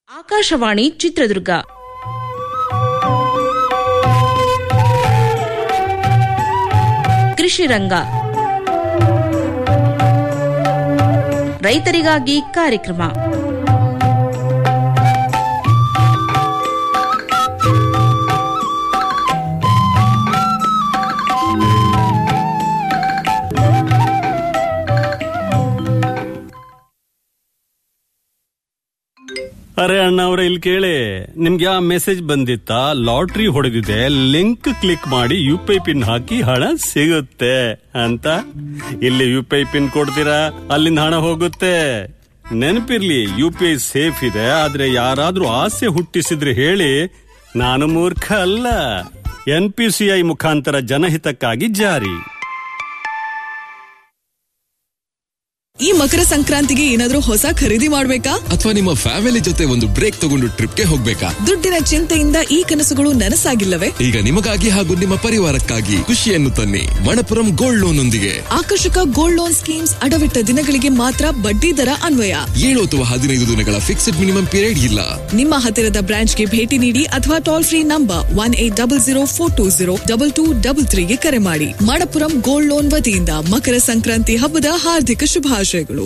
ಆಕಾಶವಾಣಿ ಚಿತ್ರದುರ್ಗ ಕೃಷಿ ರಂಗ ರೈತರಿಗಾಗಿ ಕಾರ್ಯಕ್ರಮ ಅರೆ ಅಣ್ಣ ಅವ್ರೆ ಇಲ್ಲಿ ಕೇಳಿ ನಿಮ್ಗೆ ಆ ಮೆಸೇಜ್ ಬಂದಿತ್ತಾ ಲಾಟ್ರಿ ಹೊಡೆದಿದೆ ಲಿಂಕ್ ಕ್ಲಿಕ್ ಮಾಡಿ ಯು ಪಿ ಐ ಪಿನ್ ಹಾಕಿ ಹಣ ಸಿಗುತ್ತೆ ಅಂತ ಇಲ್ಲಿ ಯು ಪಿ ಐ ಪಿನ್ ಕೊಡ್ತೀರಾ ಅಲ್ಲಿಂದ ಹಣ ಹೋಗುತ್ತೆ ನೆನಪಿರ್ಲಿ ಯು ಪಿ ಐ ಸೇಫ್ ಇದೆ ಆದ್ರೆ ಯಾರಾದ್ರೂ ಆಸೆ ಹುಟ್ಟಿಸಿದ್ರೆ ಹೇಳಿ ನಾನು ಮೂರ್ಖ ಅಲ್ಲ ಎನ್ ಪಿ ಸಿ ಐ ಮುಖಾಂತರ ಜನಹಿತಕ್ಕಾಗಿ ಜಾರಿ ಈ ಮಕರ ಸಂಕ್ರಾಂತಿಗೆ ಏನಾದ್ರೂ ಹೊಸ ಖರೀದಿ ಮಾಡ್ಬೇಕಾ ಅಥವಾ ನಿಮ್ಮ ಫ್ಯಾಮಿಲಿ ಜೊತೆ ಒಂದು ಬ್ರೇಕ್ ತಗೊಂಡು ಟ್ರಿಪ್ಗೆ ಹೋಗ್ಬೇಕಾ ದುಡ್ಡಿನ ಚಿಂತೆಯಿಂದ ಈ ಕನಸುಗಳು ನನಸಾಗಿಲ್ಲವೇ ಈಗ ನಿಮಗಾಗಿ ಹಾಗೂ ನಿಮ್ಮ ಪರಿವಾರಕ್ಕಾಗಿ ಖುಷಿಯನ್ನು ತನ್ನಿ ಮಣಪುರಂ ಗೋಲ್ಡ್ ಲೋನ್ ಒಂದಿಗೆ ಆಕರ್ಷಕ ಗೋಲ್ಡ್ ಲೋನ್ ಸ್ಕೀಮ್ಸ್ ಅಡವಿಟ್ಟ ದಿನಗಳಿಗೆ ಮಾತ್ರ ಬಡ್ಡಿ ದರ ಅನ್ವಯ ಏಳು ಅಥವಾ ಹದಿನೈದು ದಿನಗಳ ಫಿಕ್ಸ್ಡ್ ಮಿನಿಮಮ್ ಪೀರಿಯಡ್ ಇಲ್ಲ ನಿಮ್ಮ ಹತ್ತಿರದ ಬ್ರಾಂಚ್ಗೆ ಭೇಟಿ ನೀಡಿ ಅಥವಾ toll free number one eight double zero four two zero double two double ತ್ರೀಗೆ ಕರೆ ಮಾಡಿ ಮಣಪುರಂ ಗೋಲ್ಡ್ ಲೋನ್ ವತಿಯಿಂದ ಮಕರ ಸಂಕ್ರಾಂತಿ ಹಬ್ಬದ ಹಾರ್ದಿಕ ಶುಭಾಶಯಗಳು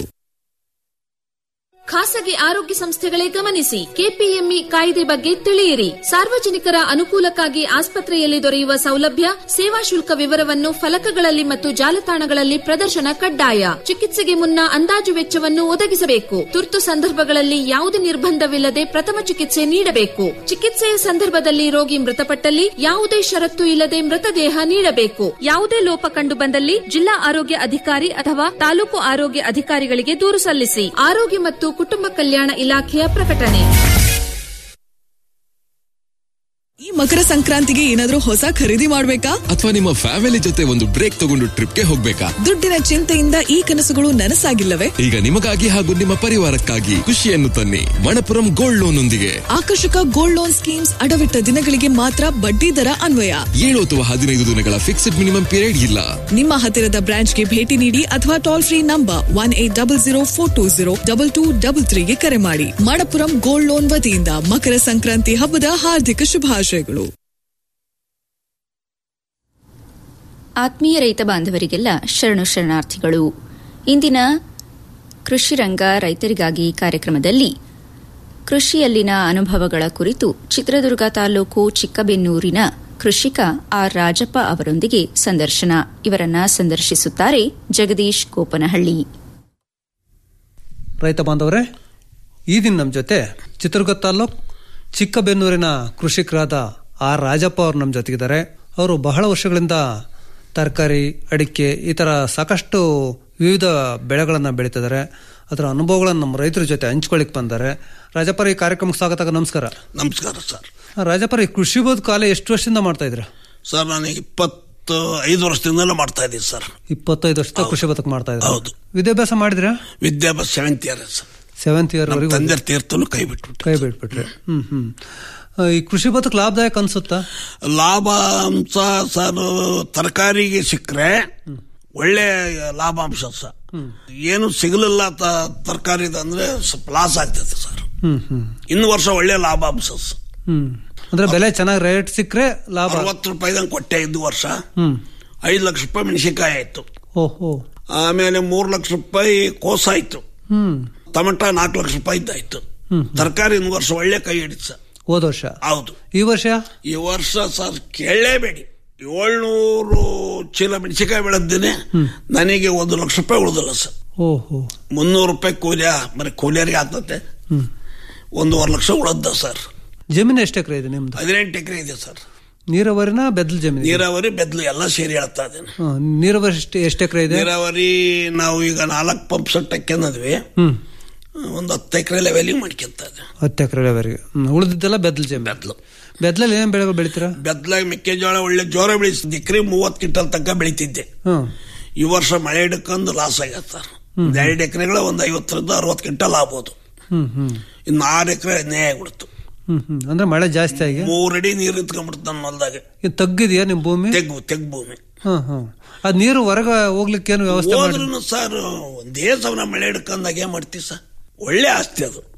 ಖಾಸಗಿ ಆರೋಗ್ಯ ಸಂಸ್ಥೆಗಳೇ ಗಮನಿಸಿ ಕೆಪಿಎಂಇ ಕಾಯ್ದೆ ಬಗ್ಗೆ ತಿಳಿಯಿರಿ ಸಾರ್ವಜನಿಕರ ಅನುಕೂಲಕ್ಕಾಗಿ ಆಸ್ಪತ್ರೆಯಲ್ಲಿ ದೊರೆಯುವ ಸೌಲಭ್ಯ ಸೇವಾ ಶುಲ್ಕ ವಿವರವನ್ನು ಫಲಕಗಳಲ್ಲಿ ಮತ್ತು ಜಾಲತಾಣಗಳಲ್ಲಿ ಪ್ರದರ್ಶನ ಕಡ್ಡಾಯ ಚಿಕಿತ್ಸೆಗೆ ಮುನ್ನ ಅಂದಾಜು ವೆಚ್ಚವನ್ನು ಒದಗಿಸಬೇಕು ತುರ್ತು ಸಂದರ್ಭಗಳಲ್ಲಿ ಯಾವುದೇ ನಿರ್ಬಂಧವಿಲ್ಲದೆ ಪ್ರಥಮ ಚಿಕಿತ್ಸೆ ನೀಡಬೇಕು ಚಿಕಿತ್ಸೆಯ ಸಂದರ್ಭದಲ್ಲಿ ರೋಗಿ ಮೃತಪಟ್ಟಲ್ಲಿ ಯಾವುದೇ ಷರತ್ತು ಇಲ್ಲದೆ ಮೃತದೇಹ ನೀಡಬೇಕು ಯಾವುದೇ ಲೋಪ ಕಂಡು ಬಂದಲ್ಲಿ ಜಿಲ್ಲಾ ಆರೋಗ್ಯ ಅಧಿಕಾರಿ ಅಥವಾ ತಾಲೂಕು ಆರೋಗ್ಯ ಅಧಿಕಾರಿಗಳಿಗೆ ದೂರು ಸಲ್ಲಿಸಿ ಆರೋಗ್ಯ ಮತ್ತು ಕುಟುಂಬ ಕಲ್ಯಾಣ ಇಲಾಖೆಯ ಪ್ರಕಟಣೆ ಈ ಮಕರ ಸಂಕ್ರಾಂತಿಗೆ ಏನಾದ್ರೂ ಹೊಸ ಖರೀದಿ ಮಾಡ್ಬೇಕಾ ಅಥವಾ ನಿಮ್ಮ ಫ್ಯಾಮಿಲಿ ಜೊತೆ ಒಂದು ಬ್ರೇಕ್ ತಗೊಂಡು ಟ್ರಿಪ್ಗೆ ಹೋಗ್ಬೇಕಾ ದುಡ್ಡಿನ ಚಿಂತೆಯಿಂದ ಈ ಕನಸುಗಳು ನನಸಾಗಿಲ್ಲವೇ ಈಗ ನಿಮಗಾಗಿ ಹಾಗೂ ನಿಮ್ಮ ಪರಿವಾರಕ್ಕಾಗಿ ಖುಷಿಯನ್ನು ತನ್ನಿ ಮಣಪುರಂ ಗೋಲ್ಡ್ ಲೋನ್ ಒಂದಿಗೆ ಆಕರ್ಷಕ ಗೋಲ್ಡ್ ಲೋನ್ ಸ್ಕೀಮ್ಸ್ ಅಡವಿಟ್ಟ ದಿನಗಳಿಗೆ ಮಾತ್ರ ಬಡ್ಡಿ ದರ ಅನ್ವಯ ಏಳು ಅಥವಾ ಹದಿನೈದು ದಿನಗಳ ಫಿಕ್ಸ್ಡ್ ಮಿನಿಮಮ್ ಪೀರಿಯಡ್ ಇಲ್ಲ ನಿಮ್ಮ ಹತ್ತಿರದ ಬ್ರಾಂಚ್ಗೆ ಭೇಟಿ ನೀಡಿ ಅಥವಾ toll free number one eight double zero four two zero double two double ತ್ರೀಗೆ ಕರೆ ಮಾಡಿ ಮಣಪುರಂ ಗೋಲ್ಡ್ ಲೋನ್ ವತಿಯಿಂದ ಮಕರ ಸಂಕ್ರಾಂತಿ ಹಬ್ಬದ ಹಾರ್ದಿಕ ಶುಭಾಶಯಗಳು ಆತ್ಮೀಯ ರೈತ ಬಾಂಧವರಿಗೆಲ್ಲ ಶರಣು ಶರಣಾರ್ಥಿಗಳು ಇಂದಿನ ಕೃಷಿ ರಂಗ ರೈತರಿಗಾಗಿ ಕಾರ್ಯಕ್ರಮದಲ್ಲಿ ಕೃಷಿಯಲ್ಲಿನ ಅನುಭವಗಳ ಕುರಿತು ಚಿತ್ರದುರ್ಗ ತಾಲೂಕು ಚಿಕ್ಕಬೆನ್ನೂರಿನ ಕೃಷಿಕ ಆರ್ ರಾಜಪ್ಪ ಅವರೊಂದಿಗೆ ಸಂದರ್ಶನ ಇವರನ್ನ ಸಂದರ್ಶಿಸುತ್ತಾರೆ ಜಗದೀಶ್ ಗೋಪನಹಳ್ಳಿ ರೈತ ಬಾಂಧವರೇ ಈ ದಿನ ನಮ್ಮ ಜೊತೆ ಚಿತ್ರದುರ್ಗ ತಾಲ್ಲೂಕ್ ಚಿಕ್ಕಬೆನ್ನೂರಿನ ಕೃಷಿಕರಾದ ಆರ್ ರಾಜಪ್ಪ ಅವರು ನಮ್ಮ ಜೊತೆಗಿದ್ದಾರೆ ಅವರು ಬಹಳ ವರ್ಷಗಳಿಂದ ತರಕಾರಿ ಅಡಿಕೆ ಈ ಥರ ಸಾಕಷ್ಟು ವಿವಿಧ ಬೆಳೆಗಳನ್ನು ಬೆಳೀತಿದ್ದಾರೆ ಅದರ ಅನುಭವಗಳನ್ನು ನಮ್ಮ ರೈತರ ಜೊತೆ ಹಂಚ್ಕೊಳ್ಳಿಕ್ಕೆ ಬಂದ್ದಾರೆ ರಾಜಪ್ಪರ ಈ ಕಾರ್ಯಕ್ರಮಕ್ಕೆ ಸ್ವಾಗತ ನಮಸ್ಕಾರ ನಮಸ್ಕಾರ ಸರ್ ರಾಜಪ್ಪರ ಈ ಕೃಷಿ ಕಾಲ ಎಷ್ಟು ವರ್ಷದಿಂದ ಮಾಡ್ತಾ ಇದ್ರ ಸರ್ ನಾನು ಇಪ್ಪತ್ತು ಐದು ವರ್ಷದಿಂದಲೂ ಮಾಡ್ತಾ ಇದ್ದೀನಿ ಸರ್ ಇಪ್ಪತ್ತೈದು ವರ್ಷದ ಕೃಷಿ ಬದುಕು ಮಾಡ್ತಾ ಇದ್ರ ಹೌದು. ವಿದ್ಯಾಭ್ಯಾಸ ಮಾಡಿದ್ರ ವಿದ್ಯಾಭ್ಯಾಸ seventh year sir seventh year ನಮ್ಮ ವರೆಗೂ ತಂದೆ ತೀರ್ಥನು ಕೈ ಬಿಟ್ಬಿಟ್ಟು ಕೈ ಬಿಟ್ಬಿಟ್ರೆ ಹ್ಮ್ ಹ್ಮ್ ಆ, ಈ ಕೃಷಿ ಬದುಕು ಲಾಭದಾಯಕ ಅನ್ಸುತ್ತಾ ಲಾಭಾಂಶ ಸರ್ ತರಕಾರಿಗೆ ಸಿಕ್ಕರೆ ಒಳ್ಳೆ ಲಾಭಾಂಶ ಸರ್ ಏನು ಸಿಗಲಿಲ್ಲ ತರಕಾರಿದ ಅಂದ್ರೆ ಸ್ವಲ್ಪ ಲಾಸ್ ಆಗ್ತದೆ ಸರ್ ಹ್ಮ್ ಹ್ಮ್ ಇನ್ನು ವರ್ಷ ಒಳ್ಳೆ ಲಾಭಾಂಶ ಸರ್ ಹ್ಮ್ ಅಂದ್ರೆ ಬೆಲೆ ಚೆನ್ನಾಗಿ ರೇಟ್ ಸಿಕ್ಕರೆ ಲಾಭ ಅರವತ್ತು ರೂಪಾಯಿದಂಗೆ ಕೊಟ್ಟೆ ಇದ್ದು ವರ್ಷ ಹ್ಮ್ ಐದು ಲಕ್ಷ ರೂಪಾಯಿ ಮೆಣಸಿನಕಾಯಿ ಆಯ್ತು ಓಹೋ ಆಮೇಲೆ ಮೂರು ಲಕ್ಷ ರೂಪಾಯಿ ಕೋಸ ಆಯ್ತು ಹ್ಮ್ ಟಮಟ ನಾಲ್ಕು ಲಕ್ಷ ರೂಪಾಯಿ ಇದ್ದಾಯ್ತು ತರಕಾರಿ ಇನ್ನು ವರ್ಷ ಒಳ್ಳೆ ಕೈ ಹಿಡಿತು ಸರ್ ಹೋದ ವರ್ಷ ಹೌದು ಈ ವರ್ಷ ಈ ವರ್ಷ ಸರ್ ಕೇಳಲೇಬೇಡಿ ಏಳ್ನೂರು ಚೀಲ ಮೆಣಸಿನಕಾಯಿ ಬೆಳೆದ್ದೇನೆ ನನಗೆ ಒಂದು ಲಕ್ಷ ರೂಪಾಯಿ ಉಳಿದಿಲ್ಲ ಸರ್ ಓಹೋ ಮುನ್ನೂರು ರೂಪಾಯಿ ಕೂಲಿಯ ಬರೀ ಕೂಲಿಯರಿಗೆ ಆಗ್ತದೆ ಹ್ಮ್ ಒಂದೂವರೆ ಲಕ್ಷ ಉಳದ್ದ ಸರ್ ಜಮೀನು ಎಷ್ಟು ಎಕರೆ ಇದೆ ನಿಮ್ದು ಹದಿನೆಂಟು ಎಕರೆ ಇದೆ ಸರ್ ನೀರಾವರಿನ ಬೆದ್ಲ್ ಜಮೀನು ನೀರಾವರಿ ಬೆದ್ಲು ಎಲ್ಲ ಸೇರಿ ಹೇಳ್ತಾ ಇದ್ದೇನೆ ಹಾ, ನೀರಾವರಿ ಎಷ್ಟು ಎಷ್ಟು ಎಕರೆ ಇದೆ ನೀರಾವರಿ ನಾವು ಈಗ ನಾಲ್ಕು ಪಂಪ್ ಸೆಟ್ ಹಾಕ್ಯಂದ್ವಿ ಹ್ಮ್ ಒಂದು ಹತ್ತು ಎಕರೆ ಲೆವೆಲಿಂಗ್ ಮಾಡ್ಕೊಂತ ಇದೆ ಹತ್ತು ಎಕರೆವರೆಗೆ ಹ್ಮ್ ಉಳಿದಿದ್ದೆಲ್ಲ ಬೆದ್ಲ್ ಜಮೀನು ಬೆದ್ಲು ಬೆದ್ಲಲ್ಲಿ ಏನೇನು ಬೆಳೆ ಬೆಳಿತೀರಾ ಬೆದ್ಲಾಗ ಮೆಕ್ಕೆಜೋಳ ಒಳ್ಳೆ ಜೋರ ಬೆಳೆಸಿದ್ದೆ ಎಕರೆ ಮೂವತ್ತು ಕ್ವಿಂಟಲ್ ತನಕ ಬೆಳಿತಿದ್ದೆ ಹ್ಮ್ ಈ ವರ್ಷ ಮಳೆ ಹಿಡ್ಕೊಂಡು ಲಾಸ್ ಆಗ್ಯದ ಸರ್ ಎರಡು ಎಕರೆಗಳ ಒಂದು ಐವತ್ತರಿಂದ ಅರವತ್ತು ಕ್ವಿಂಟಲ್ ಆಗ್ಬೋದು ಹ್ಮ್ ಹ್ಮ್ ಇನ್ನು ಆರು ಎಕರೆ ನ್ಯಾಯ ಆಗ್ಬಿಡ್ತು ಹ್ಮ್ ಹ್ಮ್ ಅಂದ್ರೆ ಮಳೆ ಜಾಸ್ತಿ ಆಗಿ ಮೂರಡಿ ನೀರು ನಿಂತ್ಕೊಂಡ್ಬಿಡ್ತು ನನ್ನ ಹೊಲ್ದಾಗ ಇದು ತಗ್ಗಿದೆಯಾ ನಿಮ್ ಭೂಮಿ ತೆಗ್ಗು ತೆಗ್ ಭೂಮಿ ಹ್ಮ್ ಹ್ಮ್ ಅದ್ ನೀರು ಹೊರಗೆ ಹೋಗ್ಲಿಕ್ಕೆ ಏನು ವ್ಯವಸ್ಥೆ ಮಾಡಿ ಹೋದ್ರೂ ಸರ್ ಒಂದೇ ಸವನ ಮಳೆ ಹಿಡ್ಕೊಂಡಾಗ ಏನ್ ಮಾಡ್ತೀವಿ ಸರ್ ಒಳ್ಳೆ ಆಸ್ತಿ ಅದು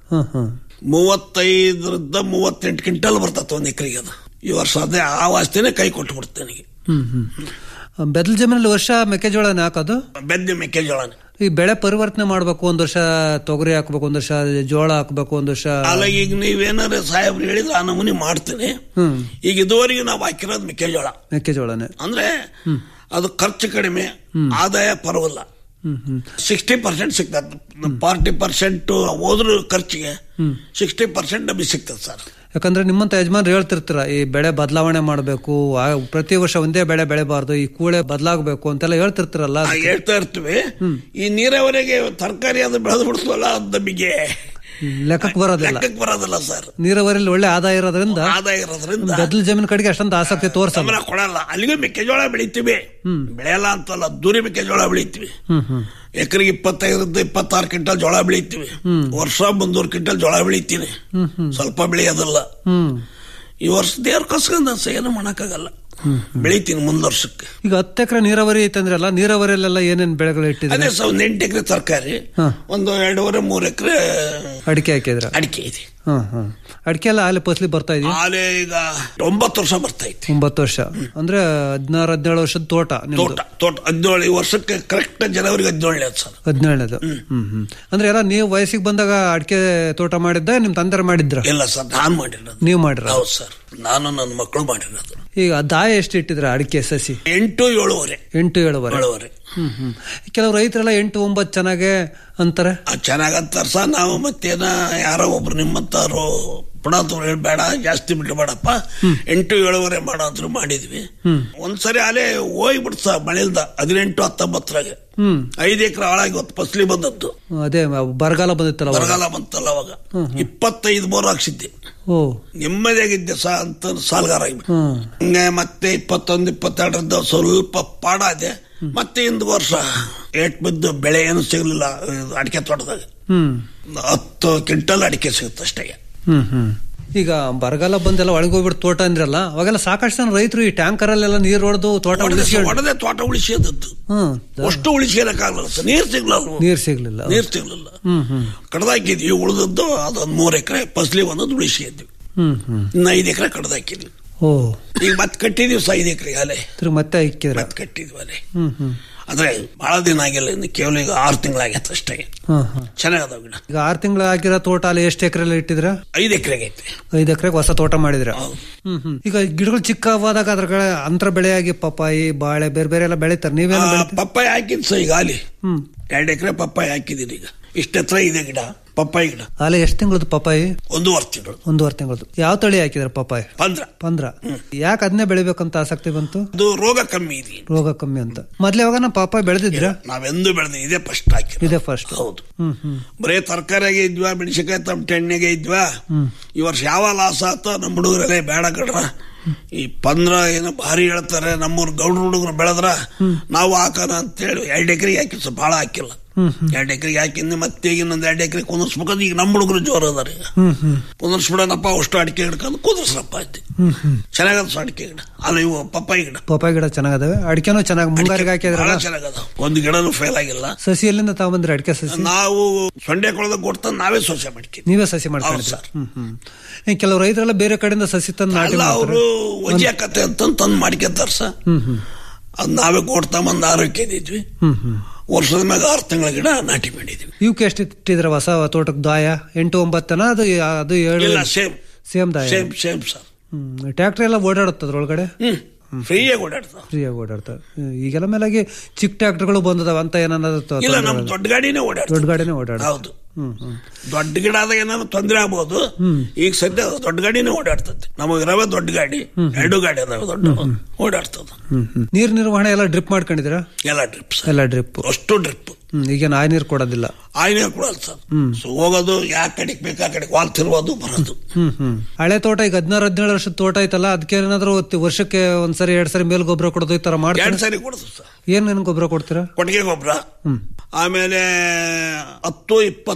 ಹ್ಮ್ ಹ್ಮ್ ಮೂವತ್ತೈದರಿಂದ ಮೂವತ್ತೆಂಟು ಕ್ವಿಂಟಲ್ ಬರ್ತದೆ ಒಂದು ಎಕರೆಗೆ ಅದು ಈ ವರ್ಷ ಅದೇ ಆ ವಾಸ್ತಿನೇ ಕೈ ಕೊಟ್ಟು ಬಿಡ್ತು ನನಗೆ ಹ್ಮ್ ಹ್ಮ್ ಬೆದಲ್ ಜಮೀನಲ್ಲಿ ವರ್ಷ ಮೆಕ್ಕೆಜೋಳನ ಹಾಕೋದು ಬೆದ್ದೆ ಮೆಕ್ಕೆಜೋಳನೇ ಈ ಬೆಳೆ ಪರಿವರ್ತನೆ ಮಾಡ್ಬೇಕು ಒಂದ್ ವರ್ಷ ತೊಗರಿ ಹಾಕ್ಬೇಕು ಒಂದ್ ವರ್ಷ ಜೋಳ ಹಾಕ್ಬೇಕು ಒಂದ್ ವರ್ಷ ಅಲ್ಲ ಈಗ ನೀವೇನಾರ ಸಾಹೇಬ್ರು ಹೇಳಿದ್ರೆ ಆ ನಮೂನಿ ಮಾಡ್ತೀನಿ ಹ್ಮ್ ಈಗ ಇದುವರೆಗೆ ನಾವು ಹಾಕಿರೋದು ಮೆಕ್ಕೆಜೋಳ ಮೆಕ್ಕೆಜೋಳನೆ ಅಂದ್ರೆ ಅದು ಖರ್ಚು ಕಡಿಮೆ ಆದಾಯ ಪರವಲ್ಲ ಹ್ಮ್ ಹ್ಮ್ ಸಿಕ್ಸ್ಟಿ ಪರ್ಸೆಂಟ್ ಸಿಗ್ತದೆ ಫಾರ್ಟಿ ಪರ್ಸೆಂಟ್ ಹೋದ್ರು ಖರ್ಚಿಗೆ ಸಿಕ್ಸ್ಟಿ ಪರ್ಸೆಂಟ್ ನಮಗೆ ಸಿಗ್ತದೆ ಸರ್ ಯಾಕಂದ್ರೆ ನಿಮ್ಮಂತ ಯಜಮಾನ್ರು ಹೇಳ್ತಿರ್ತೀರ ಈ ಬೆಳೆ ಬದಲಾವಣೆ ಮಾಡಬೇಕು ಪ್ರತಿ ವರ್ಷ ಒಂದೇ ಬೆಳೆ ಬೆಳೆಬಾರ್ದು ಈ ಕೂಳೆ ಬದಲಾಗಬೇಕು ಅಂತೆಲ್ಲ ಹೇಳ್ತಿರ್ತೀರಲ್ಲ ನಾವು ಹೇಳ್ತಾ ಇರ್ತೀವಿ ಈ ನೀರಾವರಿಗೆ ತರಕಾರಿ ಅದು ಬೆಳೆದು ಬಿಡ್ತೀವಲ್ಲ ಅದು ನಮಗೆ ಲೆಕ್ಕಕ್ಕೆ ಬರೋದಿಲ್ಲ ಲೆಕ್ಕಕ್ಕೆ ಬರೋದಿಲ್ಲ ಸರ್ ನೀರಾವರಿಯಲ್ಲಿ ಒಳ್ಳೆ ಆದಾಯ ಇರೋದ್ರಿಂದ ಆದಾಯ ಇರೋದ್ರಿಂದ ಬೆದಲ್ ಜಮೀನ್ ಕಡೆಗೆ ಅಷ್ಟೊಂದು ಆಸಕ್ತಿ ತೋರ್ಸಲ್ಲ ಗಮನ ಕೊಡಲ್ಲ ಅಲ್ಲಿಗೆ ಮೆಕ್ಕೆಜೋಳ ಬೆಳಿತೀವಿ ಬೆಳೆಯಲ್ಲ ಅಂತಲ್ಲ ದೂರಿ ಮೆಕ್ಕೆಜೋಳ ಬೆಳಿತೀವಿ ಹ್ಮ್ ಹ್ಮ್ ಎಕರೆಗೆ ಇಪ್ಪತ್ತೈದರಿಂದ ಇಪ್ಪತ್ತಾರು ಕ್ವಿಂಟಲ್ ಜೋಳ ಬೆಳಿತೀವಿ ವರ್ಷ ಮುನ್ನೂರು ಕ್ವಿಂಟಲ್ ಜೋಳ ಬೆಳಿತೀನಿ ಸ್ವಲ್ಪ ಬೆಳೆಯೋದಲ್ಲ ಹ್ಮ್ ಈ ವರ್ಷ ದೇವ್ರ ಕಸ್ಕೊಂಡ ಏನು ಮಾಡಕ್ಕಾಗಲ್ಲ ಬೆಳಿತೀನಿ ಮುಂದ್ ವರ್ಷಕ್ಕೆ ಈಗ ಹತ್ತು ಎಕರೆ ನೀರಾವರಿ ಐತಂದ್ರಲ್ಲ ನೀರಾವರಿಯಲ್ಲೆಲ್ಲ ಏನೇನ್ ಬೆಳೆಗಳು ಇಟ್ಟಿದ್ರೆ ಅದೇ ಸ ಒಂದ್ ಎಂಟು ಎಕರೆ ತರಕಾರಿ ಹಾ. ಒಂದು ಎರಡೂವರೆ ಮೂರು ಎಕರೆ ಅಡಿಕೆ ಹಾಕಿದ್ರ ಅಡಿಕೆ ಇದೆ ಹ್ಮ್ ಹ್ಮ್ ಅಡಿಕೆ ಎಲ್ಲ ಆಲೆ ಫಸಲಿ ಬರ್ತಾ ಇದೆಯಾ ಆಲೆ ಈಗ ಒಂಬತ್ತು ವರ್ಷ ಬರ್ತಾ ಐತಿ ಒಂಬತ್ತು ವರ್ಷ ಅಂದ್ರೆ ಹದಿನಾರು ಹದಿನೇಳು ವರ್ಷದ ತೋಟ ನಿಮ್ದು ತೋಟ ತೋಟ ಹದಿನೇಳು ಈ ವರ್ಷಕ್ಕೆ ಕರೆಕ್ಟ್ ಜನವರಿಗೆ ಹದಿನೇಳನೇ ಸರ್ ಹದಿನೇಳನೇದು ಹ್ಮ್ ಹ್ಮ್ ಅಂದ್ರೆ ಎಲ್ಲ ನೀವು ವಯಸ್ಸಿಗೆ ಬಂದಾಗ ಅಡಿಕೆ ತೋಟ ಮಾಡಿದ್ದ ನಿಮ್ ತಂದೆರ ಮಾಡಿದ್ರ ಇಲ್ಲ ಸರ್ ನಾನ್ ಮಾಡಿರೋದು ನೀವು ಮಾಡಿರ ಹೌದು ಸರ್ ನಾನು ನನ್ನ ಮಕ್ಕಳು ಮಾಡಿರೋದು ಈಗ ದಾಯ ಎಷ್ಟು ಇಟ್ಟಿದ್ರ ಅಡಿಕೆ ಸಸಿ ಎಂಟು ಏಳುವರೆ ಎಂಟು ಏಳುವರೆ ಏಳುವರೆ ಹ್ಮ್ ಹ್ಮ್ ಕೆಲವು ರೈತರೆಲ್ಲ ಎಂಟು ಒಂಬತ್ತು ಚೆನ್ನಾಗೆ ಅಂತಾರೆ ಚೆನ್ನಾಗಂತಾರ ಸರ್ ನಾವು ಮತ್ತೇನ ಯಾರೋ ಒಬ್ರು ನಿಮ್ಮಂತಾರು ಪುಣಾತವ್ರು ಹೇಳ್ಬೇಡ ಜಾಸ್ತಿ ಬಿಡಬೇಡಪ್ಪ ಎಂಟು ಏಳುವರೆ ಮಾಡೋದ್ರು ಮಾಡಿದ್ವಿ ಒಂದ್ಸರಿ ಅಲ್ಲೇ ಹೋಗ್ಬಿಡ್ತು ಸರ್ ಮಳೆಲ್ದ ಹದಿನೆಂಟು ಹತ್ತೊಂಬತ್ತರಾಗೆ ಹ್ಮ್ ಐದು ಎಕರೆ ಹಾಳಾಗಿ ಹೊತ್ತು ಫಸಲಿ ಬಂದದ್ದು ಅದೇ ಬರಗಾಲ ಬಂದಿತ್ತಲ್ಲ ಅವಾಗ. ಬರಗಾಲ ಬಂತಲ್ಲ ಅವಾಗ ಇಪ್ಪತ್ತೈದು ಬೋರ್ ಹಾಕ್ಸಿದ್ದೆ ಓ ನೆಮ್ಮದಿಯಾಗಿದ್ದೆ ಸಾ ಅಂತ ಸಾಲ್ಗಾರ ಆಗಿಬಿಟ್ಟು ಹ್ಮ್ ಹಂಗೆ ಮತ್ತೆ ಇಪ್ಪತ್ತೊಂದು ಇಪ್ಪತ್ತೆರಡರಿಂದ ಸ್ವಲ್ಪ ಪಾಡಾದೆ ಮತ್ತೆ ಇಂದು ವರ್ಷ ಏಟ್ ಬಿದ್ದು ಬೆಳೆ ಏನು ಸಿಗಲಿಲ್ಲ ಅಡಿಕೆ ತೋಟದಾಗ ಹ್ಮ್ ಹತ್ತು ಕ್ವಿಂಟಲ್ ಅಡಿಕೆ ಸಿಗುತ್ತೆ ಅಷ್ಟೇ ಹ್ಮ್ ಹ್ಮ್ ಈಗ ಬರಗಾಲ ಬಂದೆಲ್ಲ ಒಳಗೋಗ್ಬಿಟ್ಟು ತೋಟ ಅಂದ್ರಲ್ಲ ಅವಾಗೆಲ್ಲ ಸಾಕಷ್ಟು ಜನ ರೈತರು ಈ ಟ್ಯಾಂಕರ್ ಅಲ್ಲೆಲ್ಲ ನೀರ್ ಹೊಡೆದು ತೋಟ ಉಳಿಸ್ಕೊಂಡು ಒಡದೆ ತೋಟ ಉಳಿಸಿದದ್ದು ಹ್ಮ್ ಅಷ್ಟು ಉಳಿಸ್ಕೊಳಕ್ಕಾಗಲ್ಲ ಸರ್ ನೀರ್ ಸಿಗ್ಲಲ್ಲ ನೀರ್ ಸಿಗ್ಲಿಲ್ಲ ನೀರ್ ಸಿಗ್ಲಿಲ್ಲ ಹ್ಮ್ ಹ್ಮ್ ಕಡ್ದಾಕಿದ್ವಿ ಉಳಿದದ್ದು ಅದೊಂದ್ ಮೂರ್ ಎಕರೆ ಫಸಲಿ ಒಂದೊಂದು ಉಳಿಸಿದ್ವಿ ಹ್ಮ್ ಹ್ಮ್ ಇನ್ನು ಐದು ಎಕರೆ ಕಡ್ದಾಕಿದ್ವಿ ಓ ಈಗ ಮತ್ತೆ ಕಟ್ಟಿದೀವಿ ಸಹ ಐದು ಎಕರೆ ಅಲೆ ತಿರ್ಗಿ ಮತ್ತೆ ಇಕ್ಕಿದ್ರ ಮತ್ತೆ ಕಟ್ಟಿದ್ವಿ ಅಲೆ ಹ್ಮ್ ಹ್ಮ್ ಆದ್ರೆ ಬಹಳ ದಿನ ಆಗಿಲ್ಲ ಇನ್ನು ಕೇವಲ ಈಗ ಆರು ತಿಂಗಳಾಗೈತೆ ಅಷ್ಟೇ ಹಾ ಹಾ ಚೆನ್ನಾಗದಾವ ಗಿಡ ಈಗ ಆರ್ ತಿಂಗಳ ಹಾಕಿರೋ ತೋಟ ಅಲ್ಲಿ ಎಷ್ಟು ಎಕರೆ ಇಟ್ಟಿದ್ರ ಐದು ಎಕರೆಗೆ ಐತೆ ಐದು ಎಕರೆಗೆ ಹೊಸ ತೋಟ ಮಾಡಿದ್ರ ಹೌದು. ಹ್ಮ್ ಹ್ಮ್ ಈಗ ಗಿಡಗಳು ಚಿಕ್ಕವಾದಾಗ ಅದ್ರ ಕಡೆ ಅಂತರ ಬೆಳೆಯಾಗಿ ಪಪ್ಪಾಯಿ ಬಾಳೆ ಬೇರೆ ಬೇರೆ ಎಲ್ಲ ಬೆಳಿತಾರೆ ನೀವೇನು ಬೆಳಿತೀರಿ ಪಪ್ಪಾಯಿ ಹಾಕಿದ್ ಸಹ ಈಗ ಅಲ್ಲಿ ಹ್ಮ್ ಎರಡು ಎಕರೆ ಪಪ್ಪಾಯಿ ಹಾಕಿದ್ದೀನಿ ಈಗ ಇಷ್ಟ ಹತ್ರ ಇದೆ ಗಿಡ ಪಪ್ಪಾಯಿ ಗಿಡ ಅಲ್ಲಿ ಎಷ್ಟು ತಿಂಗಳದ್ದು ಪಪ್ಪಾಯಿ ಒಂದೂವರೆ ತಿಂಗಳು ಒಂದೂವರೆ ತಿಂಗಳದ್ದು ಯಾವ ತಳಿ ಹಾಕಿದ್ರ ಪಪ್ಪಾಯಿ ಪಂದ್ರ ಪಂದ್ರ ಯಾಕೆ ಅದನ್ನೇ ಬೆಳಿಬೇಕಂತ ಆಸಕ್ತಿ ಬಂತು ಅದು ರೋಗ ಕಮ್ಮಿ ಇದೆ ರೋಗ ಕಮ್ಮಿ ಅಂತ ಮೊದ್ಲು ಯಾವಾಗ ನಾ ಪಪ್ಪಾಯಿ ಬೆಳೆದಿದ್ರ ನಾವೆಂದು ಬೆಳೆದ ಇದೇ ಫಸ್ಟ್ ಹಾಕಿ ಇದೇ ಫಸ್ಟ್ ಹೌದು ಹ್ಮ್ ಹ್ಮ್ ಬರೇ ತರಕಾರಿಗೆ ಇದ್ವಾ ಮೆಣಸಿನಕಾಯಿ ತಮ್ಮ ಎಣ್ಣೆಗೆ ಇದ್ವಾ ಈ ವರ್ಷ ಯಾವ ಲಾಸ್ ಆತ ನಮ್ಮ ಹುಡುಗರಲ್ಲೇ ಬೇಡ ಕಡ್ರ ಈ ಪಂದ್ರ ಏನೋ ಭಾರಿ ಹೇಳ್ತಾರೆ ನಮ್ಮೂರ್ ಗೌಡ್ರ ಹುಡುಗರು ಬೆಳೆದ್ರ ನಾವು ಹಾಕೋಣ ಅಂತೇಳಿ ಎರಡು ಎಕರೆಗೆ ಹಾಕಿ ಸ್ವಲ್ಪ ಭಾಳ ಹಾಕಿಲ್ಲ ಎರಡು ಎಕರೆಗೆ ಹಾಕಿಂದ ಮತ್ತೆ ಈಗ ಇನ್ನೊಂದು ಎರಡು ಎಕರೆ ಕುಂದರ್ಸ್ಬೇಕಂದ್ರೆ ಈಗ ನಮ್ಮ ಹುಡುಗರು ಜೋರ್ ಅದಾರ ಈಗ ಹ್ಮ್ ಹ್ಮ್ ಕುಂದರ್ಸ್ಬಿಡೋಣಪ್ಪ ಅಷ್ಟು ಅಡಿಕೆ ಹಿಡ್ಕೊಂಡು ಕುಂದರ್ಸ್ರಪ್ಪ ಅಂತೆ ಹ್ಮ್ ಹ್ಮ್ ಚೆನ್ನಾಗದ ಸೊ ಅಡಿಕೆ ಗಿಡ ಅಲ್ಲ ಇವು ಪಪ್ಪಾಯಿ ಗಿಡ ಪಪ್ಪಾಯಿ ಗಿಡ ಚೆನ್ನಾಗದಾವೆ ಅಡಿಕೆನೂ ಚೆನ್ನಾಗಿ ಮುಂಗಾರಿಗೆ ಹಾಕಿದ್ರಲ್ಲ ಬಹಳ ಚೆನ್ನಾಗದ ಒಂದು ಗಿಡನೂ ಫೇಲ್ ಆಗಿಲ್ಲ ಸಸಿ ಎಲ್ಲಿಂದ ತಗೊಂಬಂದ್ರಿ ಅಡಿಕೆ ಸಸಿ ನಾವು ಸೊಂಡೆ ಕೊಳದಾಗ ಕೊಡ್ತಾ ನಾವೇ ಸೊಸೆ ಮಾಡ್ತೀವಿ ನೀವೇ ಸಸಿ ಮಾಡ್ಕೊಂಡಿದ್ರಿ ಹೌದು ಸರ್. ಹ್ಮ್ ಹ್ಮ್ ಈ ಕೆಲವು ರೈತರೆಲ್ಲ ಬೇರೆ ಕಡೆಯಿಂದ ಸಸಿ ತಂದು ನಾಟಿ ಅಲ್ಲ ಮಾಡ್ತಾರೆ ಅವರು ವಜ್ಯಾಕತೆ ಅಂತ ತಂದು ಮಾಡ್ಕೊಂತಾರ ಸ ಹ್ಮ್ ಹ್ಮ್ ಅದ್ ನಾವೇ ಕೊಡ್ತಾಮಂದು ಆರೋಗ್ಯ ಇದ್ವಿ ಹ್ಮ್ ಹ್ಮ್ ವರ್ಷದ ಮ್ಯಾಗ ಆರು ತಿಂಗಳ ಗಿಡ ನಾಟಿ ಮಾಡಿದ್ವಿ ಇವಕ್ಕೆ ಎಷ್ಟು ಇಟ್ಟಿದ್ರ ಹೊಸ ತೋಟಕ್ಕೆ ದಾಯ ಎಂಟು ಒಂಬತ್ತನ ಅದು ಅದು ಏಳು ಇಲ್ಲ ಸೇಮ್ ಸೇಮ್ ದಾಯ ಸೇಮ್ ಸೇಮ್ ಸರ್ ಹ್ಮ್ ಟ್ರ್ಯಾಕ್ಟರ್ ಎಲ್ಲ ಓಡಾಡುತ್ತೆ ಅದ್ರೊಳಗಡೆ ಹ್ಮ್ ಫ್ರೀಯಾಗಿ ಓಡಾಡ್ತಾವ ಫ್ರೀಯಾಗಿ ಓಡಾಡ್ತವೆ ಈಗೆಲ್ಲ ಮೇಲಾಗಿ ಚಿಕ್ಕ ಟ್ರ್ಯಾಕ್ಟರ್ಗಳು ಬಂದದಾವ ಅಂತ ಏನಾದ್ರು ತ- ಇಲ್ಲ ತೊಂದ್ರೆ ನಮ್ ಇಲ್ಲ. ದೊಡ್ಡ ಗಾಡಿನೇ ಓಡಾಡ್ತಾವ ದೊಡ್ಡ ಗಾಡಿನೇ ಓಡಾಡ್ತವೆ ಹೌದು ಹ್ಮ್ ಹ್ಮ್ ದೊಡ್ಡ ಗಿಡ ಆದಾಗ ಏನಾದ್ರು ತೊಂದರೆ ಆಗ್ಬೋದು ಈಗ ಸದ್ಯ ದೊಡ್ಡ ಗಾಡಿನೇ ಓಡಾಡ್ತದೆ ನಮಗೆ ಇರವೇ ದೊಡ್ಡ ಗಾಡಿ ಎರಡು ಗಾಡಿ ಅದಾವ ದೊಡ್ಡ ಓಡಾಡ್ತದ ಹ್ಮ್ ಹ್ಮ್ ನೀರ್ ನಿರ್ವಹಣೆ ಎಲ್ಲ ಡ್ರಿಪ್ ಮಾಡ್ಕೊಂಡಿದ್ದೀರಾ ಎಲ್ಲ ಡ್ರಿಪ್ಸ್ ಎಲ್ಲ ಡ್ರಿಪ್ ಅಷ್ಟು ಡ್ರಿಪ್ ಹ್ಮ್ ಈಗೇನು ಆಯ್ ನೀರು ಕೊಡೋದಿಲ್ಲ ಆಯ್ನೆ ಕೊಡಲ್ಲ ಸರ್ ಸೊ ಹೋಗೋದು ಯಾ ಕಡೆಗೆ ಬೇಕು ಆ ಕಡೆಗೆ ವಾಲ್ ತಿರುವುದು ಬರೋದು ಹ್ಮ್ ಹ್ಮ್ ಹಳೆ ತೋಟ ಈಗ ಹದಿನಾರು ಹದಿನೇಳು ವರ್ಷದ ತೋಟ ಐತಲ್ಲ ಅದಕ್ಕೆ ಏನಾದ್ರು ಒತ್ತಿ- ವರ್ಷಕ್ಕೆ ಒಂದ್ಸರಿ ಎರಡ್ ಸರಿ ಮೇಲ್ ಗೊಬ್ಬರ ಕೊಡೋದು ಈ ತರ ಎರಡು ಮಾಡ್ತಾರೆ ಸಾರಿ ಕೊಡುದು ಸರ್ ಏನ್ ಏನ್ ಗೊಬ್ಬರ ಕೊಡ್ತೀರಾ ಕೊಟ್ಟಿಗೆ ಗೊಬ್ಬರ ಹ್ಮ್ ಆಮೇಲೆ ಹತ್ತು ಇಪ್ಪತ್ತು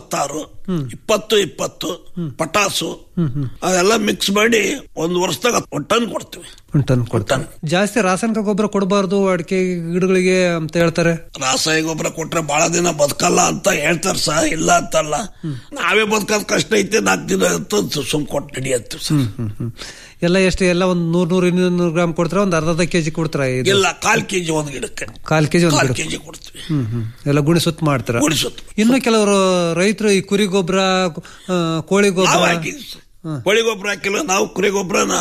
ನಲವತ್ತಾರು ಇಪ್ಪತ್ತು ಇಪ್ಪತ್ತು ಪಟಾಸು ಅದೆಲ್ಲ ಮಿಕ್ಸ್ ಮಾಡಿ ಒಂದು ವರ್ಷದಾಗ ಒಂದು ಟನ್ ಕೊಡ್ತೀವಿ ಟನ್ ಕೊಡ್ತಾನೆ ಜಾಸ್ತಿ ರಾಸಾಯನಿಕ ಗೊಬ್ಬರ ಕೊಡಬಾರ್ದು ಅಡಿಕೆ ಗಿಡಗಳಿಗೆ ಅಂತ ಹೇಳ್ತಾರೆ ರಾಸಾಯನಿಕ ಗೊಬ್ಬರ ಕೊಟ್ರೆ ಬಹಳ ದಿನ ಬದುಕಲ್ಲ ಅಂತ ಹೇಳ್ತಾರೆ ಸರ್ ಇಲ್ಲ ಅಂತಲ್ಲ ನಾವೇ ಬದುಕೋದ್ ಕಷ್ಟ ಐತೆ ನಾಲ್ಕು ದಿನ ಅಂತ ಸುಮ್ ಕೊಟ್ಟು ನಡೆಯತ್ತೆ ಸರ್ ಹ್ಮ್, ಹ್ಮ್. ಎಲ್ಲ ಎಷ್ಟು ಎಲ್ಲ ಒಂದ್ ನೂರ್ ನೂರ್ ಇನ್ನೂರು ನೂರು ಗ್ರಾಮ್ ಕೊಡ್ತಾರ ಒಂದ್ ಅರ್ಧ ಅರ್ಧ ಕೆಜಿ ಕೊಡ್ತಾರ ಇದು ಇಲ್ಲ ಕಾಲ್ ಕೆಜಿ ಒಂದ್ ಗಿಡಕ್ಕೆ ಕಾಲ್ ಕೆಜಿ ಒಂದ್ ಕಾಲ್ ಗಿಡ ಕೆಜಿ ಕೊಡ್ತೀವಿ ಹ್ಮ್ ಹ್ಮ್ ಎಲ್ಲ ಗುಣಿ ಸುತ್ತ ಮಾಡ್ತಾರ ಗುಣಿಸುತ್ತೆ. ಇನ್ನು ಕೆಲವರು ರೈತರು ಈ ಕುರಿ ಗೊಬ್ಬರ ಕೋಳಿ ನಾವು ಗೊಬ್ಬರ ಹಾಕಿದ್ವಿ ಸರ್. ಕೋಳಿ ಗೊಬ್ಬರ ಹಾಕಿಲ್ಲ ನಾವು ಕುರಿ ಗೊಬ್ಬರನ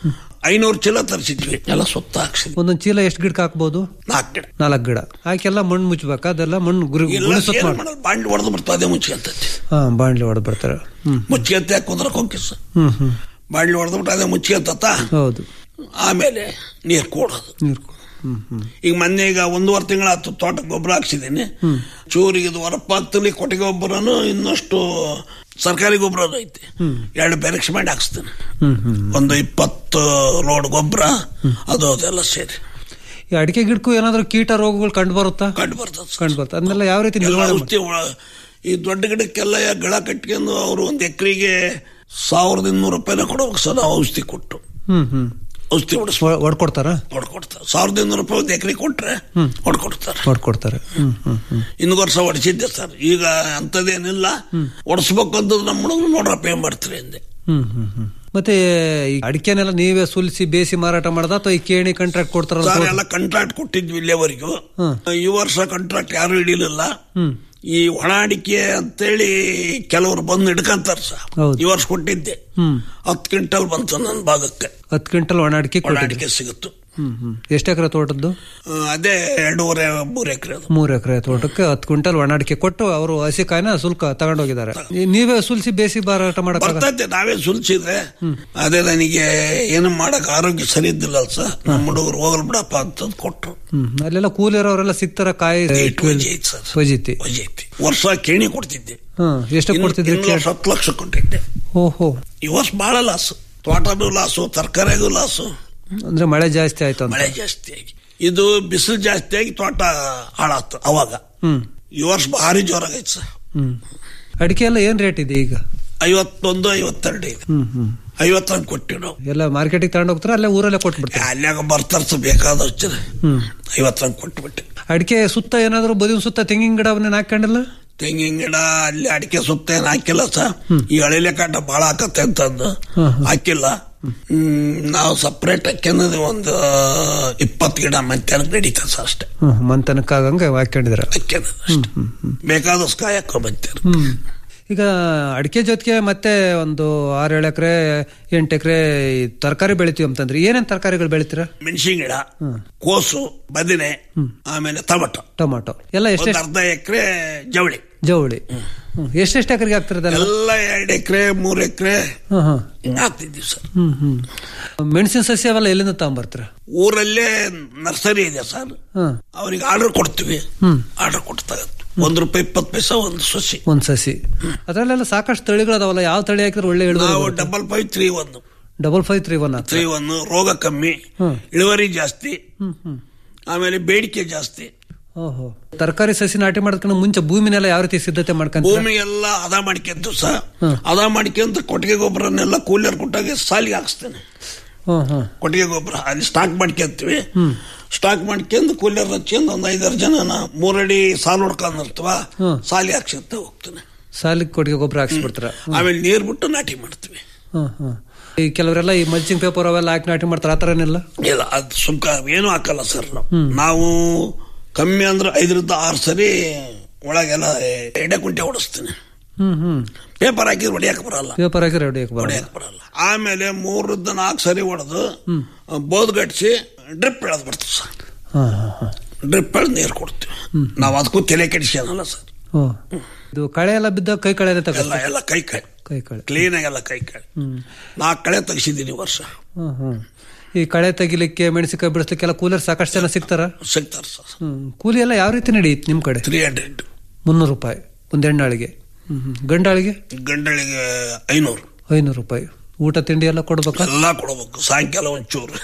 ಐನೂರು ಚೀಲ ತರಿಸಿದ್ವಿ ಎಲ್ಲ ಸುತ್ತ ಹಾಕ್ಸಿದ್ವಿ ಒಂದೊಂದ್ ಚೀಲ ಎಷ್ಟು ಗಿಡಕ್ಕೆ ಹಾಕ್ಬೋದು ನಾಲ್ಕು ಗಿಡ ನಾಲ್ಕು ಗಿಡ ಹಾಕೆಲ್ಲ ಮಣ್ಣು ಮುಚ್ಚಬೇಕಾ ಅದೆಲ್ಲ ಮಣ್ಣು ಗುರಿ ಇಲ್ಲ ಗುಣಿ ಸುತ್ತ ಏನ್ ಮಾಡಿ ಮಾಡೋದು ಬಾಂಡ್ಲಿ ಹೊಡೆದು ಬರ್ತದೆ ಮುಚ್ಕೊಂತೈತಿ ಹಾ ಬಾಣ್ಲಿ ಹೊಡೆದ್ ಬರ್ತಾರೆ ಹ್ಮ್ ಮುಚ್ಕೊಂತ ಯಾಕೆ ಕುಂದ್ರಕ್ ಹೋಗಿ ಸರ್ ಹ್ಮ್ ಹ್ಮ್ ಬಾಂಡ್ಲಿ ಹೊಡೆದ್ಬಿಟ್ಟು ಅದೇ ಮುಚ್ಕೊಂತ ಹೌದು ಆಮೇಲೆ ನೀರು ಕೊಡೋದು ನೀರು ಹ್ಮ್ ಹ್ಮ್ ಈಗ ಮೊನ್ನೆ ಈಗ ಒಂದೂವರೆ ತಿಂಗಳಾಯ್ತು ತೋಟಕ್ಕೆ ಗೊಬ್ಬರ ಹಾಕ್ಸಿದ್ದೀನಿ ಚೂರಿಗೆ ಇದು ಹೊರಪಾಕ್ತಲ್ಲಿ ಕೊಟ್ಟಿಗೆ ಗೊಬ್ಬರನು ಇನ್ನಷ್ಟು ಸರ್ಕಾರಿ ಗೊಬ್ಬರನು ಐತಿ ಎರಡು ಬೆರಕ್ಷ ಮಾಡಿ ಹಾಕ್ಸ್ತೀನಿ ಹ್ಮ್ ಹ್ಮ್ ಒಂದು ಇಪ್ಪತ್ತು ಲೋಡ್ ಗೊಬ್ಬರ ಅದು ಅದೆಲ್ಲ ಸೇರಿ ಈ ಅಡಿಕೆ ಗಿಡಕ್ಕೂ ಏನಾದ್ರು ಕೀಟ ರೋಗಗಳು ಕಂಡು ಬರುತ್ತಾ ಕಂಡು ಬರ್ತದೆ ಸರ್. ಕಂಡು ಬರ್ತದೆ ಅದನ್ನೆಲ್ಲ ಯಾವ ರೀತಿ ಎಲ್ಲ ನಿರ್ವಹಣೆ ಮಾಡ್- ಔಷಧಿ ಒಳ- ಈ ದೊಡ್ಡ ಗಿಡಕ್ಕೆಲ್ಲ ಗಳ ಕಟ್ಕೊಂಡು ಅವರು ಒಂದು ಎಕರೆಗೆ ಸಾವಿರದ ಇನ್ನೂರು ರೂಪಾಯಿನ ಕೊಡ್ಬೇಕು ಸರ್ ನಾವು ಔಷಧಿ ಕೊಟ್ಟು ಹ್ಮ್ ಹ್ಮ್ ಔಷಧಿ ಹೊಡಿಸ್ ಒ- ಹೊಡ್ಕೊಡ್ತಾರ ಹೊಡ್ಕೊಡ್ತಾರೆ ಸಾವಿರದ ಇನ್ನೂರು ರೂಪಾಯಿ ಒಂದು ಎಕರೆ ಕೊಟ್ರೆ ಹೊಡ್ಕೊಡ್ತಾರೆ ಹೊಡ್ಕೊಡ್ತಾರೆ ಹ್ಮ್ ಹ್ಮ್ ಹ್ಮ್ ಇನ್ನು ವರ್ಷ ಹೊಡಿಸಿದ್ದೆ ಸರ್ ಈಗ ಅಂತದೇನಿಲ್ಲ ಹೊಡಿಸ್ಬೇಕು ಅಂತ ನಮ್ಮ ಹುಡುಗರು ನೋಡ್ರಪ್ಪ ಏನ್ ಮಾಡ್ತೀರಿ ಅಂದೆ ಹ್ಮ್ ಹ್ಮ್ ಹ್ಮ್ ಮತ್ತೆ ಈ ಅಡಿಕೆನೆಲ್ಲ ನೀವೇ ಸುಲಿಸಿ ಬೇಸಿ ಮಾರಾಟ ಮಾಡದ ಅಥವಾ ಈ ಕೇಣಿ ಕಾಂಟ್ರಾಕ್ಟ್ ಕೊಡ್ತಾರ ಸರ್ ಎಲ್ಲ ಕಾಂಟ್ರಾಕ್ಟ್ ಕೊಟ್ಟಿದ್ವಿ ಇಲ್ಲಿವರೆಗೂ ಈ ವರ್ಷ ಕಾಂಟ್ರಾಕ್ಟ್ ಯಾರು ಹಿಡಿಲಿಲ್ಲ ಹ್ಮ್ ಈ ಒಣ ಅಡಿಕೆ ಅಂತೇಳಿ ಕೆಲವರು ಬಂದು ಹಿಡ್ಕಂತಾರ ಸರ್ ಹೌದು. ಈ ವರ್ಷ ಕೊಟ್ಟಿದ್ದೆ ಹ್ಮ್ ಹತ್ತು ಕ್ವಿಂಟಲ್ ಬಂತು ನನ್ನ ಭಾಗಕ್ಕೆ ಹತ್ತು ಕ್ವಿಂಟಲ್ ಒಣ ಅಡಿಕೆ ಒಣ ಕೊಟ್ಟಿದ್ರಿ ಅಡಿಕೆ ಸಿಗುತ್ತು ಹ್ಮ್ ಹ್ಮ್ ಎಷ್ಟು ಎಕರೆ ತೋಟದ್ದು ಆ, ಅದೇ ಎರಡೂವರೆ ಮೂರು ಎಕರೆ ಅದು ಮೂರು ಎಕರೆ ತೋಟಕ್ಕೆ ಹತ್ತು ಕ್ವಿಂಟಲ್ ಒಣ ಅಡಿಕೆ ಕೊಟ್ಟು ಅವರು ಹಸಿ ಕಾಯಿನ ಶುಲ್ಕ ತಗೊಂಡೋಗಿದ್ದಾರೆ ಈ ನೀವೇ ಸುಲಿಸಿ ಬೇಸಿ ಮಾರಾಟ ಮಾಡಕ್ ಬರ್ತೈತೆ ನಾವೇ ಸುಲ್ಸಿದ್ರೆ ಅದೇ ನನಗೆ ಏನು ಮಾಡಕ್ ಆರೋಗ್ಯ ಸರಿ ಇದ್ದಿಲ್ಲ ಸರ್ ನಮ್ಮ ಹುಡುಗರು ಹೋಗಲ್ ಬಿಡಪ್ಪ ಅಂತ ಕೊಟ್ರು ಹ್ಮ್ ಅಲ್ಲೆಲ್ಲ ಕೂಲಿಯರವರೆಲ್ಲ ಸಿಗ್ತಾರ ಕಾಯಿ ಏಟ್ ವಜೆ ಐತೆ ಸರ್ ಫಜಿತಿ ವಜೆ ಐತಿ ವರ್ಷ ಕೇಣಿ ಕೊಡ್ತಿದ್ದೆ ಹ್ಮ್ ಎಷ್ಟು ಇನ್ನು- ಕೊಡ್ತಿದ್ರಿ ಇನ್ನು ವರ್ಷ ಹತ್ತು ಲಕ್ಷ ಕೊಟ್ಟಿದ್ದೆ ಓಹೋ ಈ ವರ್ಷ ಬಹಳ ಲಾಸು ತೋಟನೂ ಲಾಸು ತರಕಾರಿಗೂ ಲಾಸು ಅಂದ್ರೆ ಮಳೆ ಜಾಸ್ತಿ ಆಯ್ತು ಅಂತ ಮಳೆ ಜಾಸ್ತಿ ಆಗಿ ಇದು ಬಿಸಿಲು ಜಾಸ್ತಿ ಆಗಿ ತೋಟ ಹಾಳಾತು ಅವಾಗ ಹ್ಮ್ ಈ ವರ್ಷ ಭಾರಿ ಜೋರಾಗೈತೆ ಸರ್ ಹ್ಮ್ ಅಡಿಕೆ ಎಲ್ಲ ಏನ್ ರೇಟ್ ಇದೆ ಈಗ ಐವತ್ತೊಂದು ಐವತ್ತೆರಡು ಇದೆ ಹ್ಮ್ ಹ್ಮ್ ಐವತ್ತೊಂದು ಕೊಟ್ಟಿವಿ ನಾವು ಎಲ್ಲ ಮಾರ್ಕೆಟಿಗೆ ತಗೊಂಡು ಹೋಗ್ತಾರ ಅಲ್ಲೇ ಊರಲ್ಲೇ ಕೊಟ್ಬಿಡ್ತಾರೆ ಅಲ್ಲಾಗ ಬರ್ತಾರ ಸರ್ ಬೇಕಾದಷ್ಟು ಹ್ಮ್ ಐವತ್ತೊಂದು ಕೊಟ್ಬಿಟ್ಟೆ ಅಡಿಕೆ ಸುತ್ತ ಏನಾದ್ರು ಬದಿನ ಸುತ್ತ ತೆಂಗಿನ ಗಿಡ ಅವನ್ನ ಹಾಕೊಂಡಿಲ್ಲ ತೆಂಗಿನ ಗಿಡ ಅಲ್ಲಿ ಅಡಿಕೆ ಸುತ್ತ ಏನು ಹಾಕಿಲ್ಲ ಸರ್ ಈ ಹಳಿಲೆ ಕಾಟ ಬಾಳ ಹಾಕತ್ತೆ ಅಂತಂದು ಹಾಕಿಲ್ಲ ಹ್ಮ್, ನಾವು ಸಪ್ರೇಟ್ ಹಾಕ್ಯನದು ಒಂದು ಇಪ್ಪತ್ತು ಗಿಡ ಮಧ್ಯಾಹ್ನ ನಡೀತದೆ ಸರ್ ಅಷ್ಟೇ ಹ್ಮ್ ಮಂತನಕ್ಕಾಗಂಗೆ ಹಾಕೊಂಡಿದ್ರ ಹಾಕ್ಯನದು ಅಷ್ಟೇ ಬೇಕಾದಷ್ಟು ಕಾಯಿ ಹಾಕೋ ಬಂತಾರೆ ಹ್ಮ್ ಈಗ ಅಡಿಕೆ ಜೊತೆಗೆ ಮತ್ತೆ ಒಂದು ಆರು ಏಳು ಎಕರೆ ಎಂಟು ಎಕರೆ ತರಕಾರಿ ಬೆಳಿತೀವಿ ಅಂತಂದ್ರೆ ಏನೇನ್ ತರಕಾರಿಗಳು ಬೆಳಿತೀರಾ ಮೆಣಸಿನ ಗಿಡ ಕೋಸು ಬದನೆ ಆಮೇಲೆ ಟೊಮಟೊ ಟೊಮಾಟೊ ಎಲ್ಲ ಒಂದು ಎಷ್ಟೆಷ್ಟು ಅರ್ಧ ಎಕರೆ ಜವಳಿ ಜವಳಿ ಹ್ಮ್. ಎಷ್ಟೆಷ್ಟು ಎಕರೆಗೆ ಹಾಕ್ತಿರೋದಲ್ಲ ಎಲ್ಲ ಎರಡು ಎಕರೆ ಮೂರು ಎಕರೆ ಹ್ಮ್ ಹ್ಮ್ ಹಿಂಗ ಹಾಕ್ತಿದ್ದೀವಿ ಸರ್ ಹ್ಮ್ ಹ್ಮ್ ಮೆಣಸಿನ ಸಸ್ಯ ಅವೆಲ್ಲ ಎಲ್ಲಿಂದ ತಗೊಂಬರ್ತೀರ ಊರಲ್ಲೇ ನರ್ಸರಿ ಇದೆ ಸರ್ ಹ್ಮ್ ಅವ್ರಿಗೆ ಆರ್ಡರ್ ಕೊಡ್ತೀವಿ ಹ್ಮ್ ಆರ್ಡರ್ ಕೊಡ್ತಾ ಒಂದ್ ರೂಪಾಯಿ ಇಪ್ಪತ್ತು ಪೈಸಾ ಒಂದು ಸೊಸಿ ಒಂದ್ ಸಸಿ ಅದ್ರಲ್ಲೆಲ್ಲ ಸಾಕಷ್ಟು ತಳಿಗಳದಾವಲ್ಲ ಯಾವ ತಳಿ ಹಾಕಿದ್ರೆ ಒಳ್ಳೆ ನಾವು ಇಳುವರಿ double five three one double five three one three one ರೋಗ ಕಮ್ಮಿ ಹ್ಮ್. ಇಳುವರಿ ಜಾಸ್ತಿ ಹ್ಮ್ ಹ್ಮ್ ಆಮೇಲೆ ಬೇಡಿಕೆ ಜಾಸ್ತಿ ಓಹೋ ತರಕಾರಿ ಸಸಿ ನಾಟಿ ಮಾಡೋದಕ್ಕಿಂತ ಮುಂಚೆ ಭೂಮಿನೆಲ್ಲ ಯಾವ ರೀತಿ ಸಿದ್ಧತೆ ಮಾಡ್ಕೊಂತ ಭೂಮಿ ಎಲ್ಲ ಹದ ಮಾಡ್ಕೊಂತು ಸಹ ಹದ ಮಾಡ್ಕೊಂತ ಕೊಟ್ಟಿಗೆ ಗೊಬ್ಬರನ್ನೆಲ್ಲ ಕೂಲರ್ ಕೊಟ್ಟಾಗ ಸಾಲಿಗೆ ಹಾಕ್ಸ್ತೇನೆ ಹ್ಮ್ ಹ್ಮ್ ಕೊಟ್ಟಿಗೆ ಗೊಬ್ಬರ ಅಲ್ಲಿ ಸ್ಟಾಕ್ ಮಾಡ್ಕೊಂತೀವಿ ಸ್ಟಾಕ್ ಮಾಡ್ಕೊಂಡು ಕೂಲರ್ ಹಚ್ಕೊಂಡು ಒಂದು ಐದಾರು ಜನ ಮೂರಡಿ ಸಾಲು ಹೊಡ್ಕೊಂಡಿರ್ತವ ಸಾಲಿ ಹಾಕ್ಸಂತ ಹೋಗ್ತೇನೆ ಸಾಲಿಗೆ ಕೊಟ್ಟಿಗೆ ಗೊಬ್ಬರ ಹಾಕ್ಸ್ಬಿಡ್ತಾರ ಆಮೇಲೆ ನೀರ್ ಬಿಟ್ಟು ನಾಟಿ ಮಾಡ್ತೀವಿ ಹ್ಮ್ ಹ್ಮ್ ಈ ಕೆಲವರೆಲ್ಲ ಈ ಮಲ್ಚಿಂಗ್ ಪೇಪರ್ ಅವೆಲ್ಲ ಹಾಕಿ ನಾಟಿ ಮಾಡ್ತಾರೆ ಆ ಥರ ಏನಿಲ್ಲ ಇಲ್ಲ ಅದು ಸುಂಕ ಏನು ಹಾಕಲ್ಲ ಸರ್ ನಾವು ನಾವು ಕಮ್ಮಿ ಅಂದ್ರೆ ಐದರಿಂದ ಆರು ಸರಿ ಒಳಗೆಲ್ಲ ಎಡೆ ಕುಂಟೆ ಹೊಡಿಸ್ತೀನಿ ಹ್ಮ್ ಹ್ಮ್ ಪೇಪರ್ ಹಾಕಿದ್ರೆ ಹೊಡಿಯಕ್ಕೆ ಬರಲ್ಲ ಪೇಪರ್ ಹಾಕಿ ರೆಡಿ ಬರೋದು ಹೊಡಿಯಕ್ಕೆ ಬರಲ್ಲ ಆಮೇಲೆ ಮೂರರಿಂದ ನಾಲ್ಕು ಸರಿ ಹೊಡೆದು ಬೋದ್ಗಟ್ಸಿ ಡ್ರಿಪ್ ಎಳೆದು ಬಿಡ್ತೀವಿ ಸರ್ ಹಾ ಹಾ ಹಾ ಡ್ರಿಪ್ ಎಳೆದು ನೀರು ಕೊಡ್ತೀವಿ ನಾವು ಅದಕ್ಕೂ ತಲೆ ಕೆಡಿಸ್ಯಾನಲ್ಲ ಸರ್ ಓ ಇದು ಕಳೆ ಎಲ್ಲ ಬಿದ್ದಾಗ ಕೈ ಕಳೆನೇ ತಗೋ ಎಲ್ಲ ಎಲ್ಲ ಕೈ ಕೈ ಕೈ ಕಳೆ ಕ್ಲೀನ್ ಆಗೆಲ್ಲ ಕೈ ಕೈ ಹ್ಮ್ ನಾಲ್ಕು ಕಳೆ ತೆಗಿಸಿದ್ದೀನಿ ಈ ವರ್ಷ ಹ್ಮ್ ಹ್ಮ್ ಈ ಕಳೆ ತೆಗಿಲಿಕ್ಕೆ ಮೆಣಸಿನಕಾಯಿ ಬಿಡಿಸ್ಲಿಕ್ಕೆಲ್ಲ ಕೂಲರ್ ಸಾಕಷ್ಟು ಜನ ಸಿಗ್ತಾರ ಸಿಗ್ತಾರೆ ಸರ್ ಹ್ಮ್ ಕೂಲಿ ಎಲ್ಲ ಯಾವ ರೀತಿ ನಡೆಯುತ್ತೆ ನಿಮ್ ಕಡೆ ತ್ರೀ ಹಂಡ್ರೆಡ್ ಮುನ್ನೂರು ರೂಪಾಯಿ ಒಂದು ಹೆಣ್ಣಾಳಿಗೆ ಹ್ಮ್ ಹ್ಮ್ ಗಂಡಾಳಿಗೆ ಗಂಡಳಿಗೆ ಐನೂರು ಐನೂರು ರೂಪಾಯಿ ಊಟ ತಿಂಡಿ ಎಲ್ಲ ಕೊಡ್ಬೇಕಾ ಎಲ್ಲ ಕೊಡ್ಬೇಕು ಸಾಯಂಕಾಲ ಒಂಚೂರು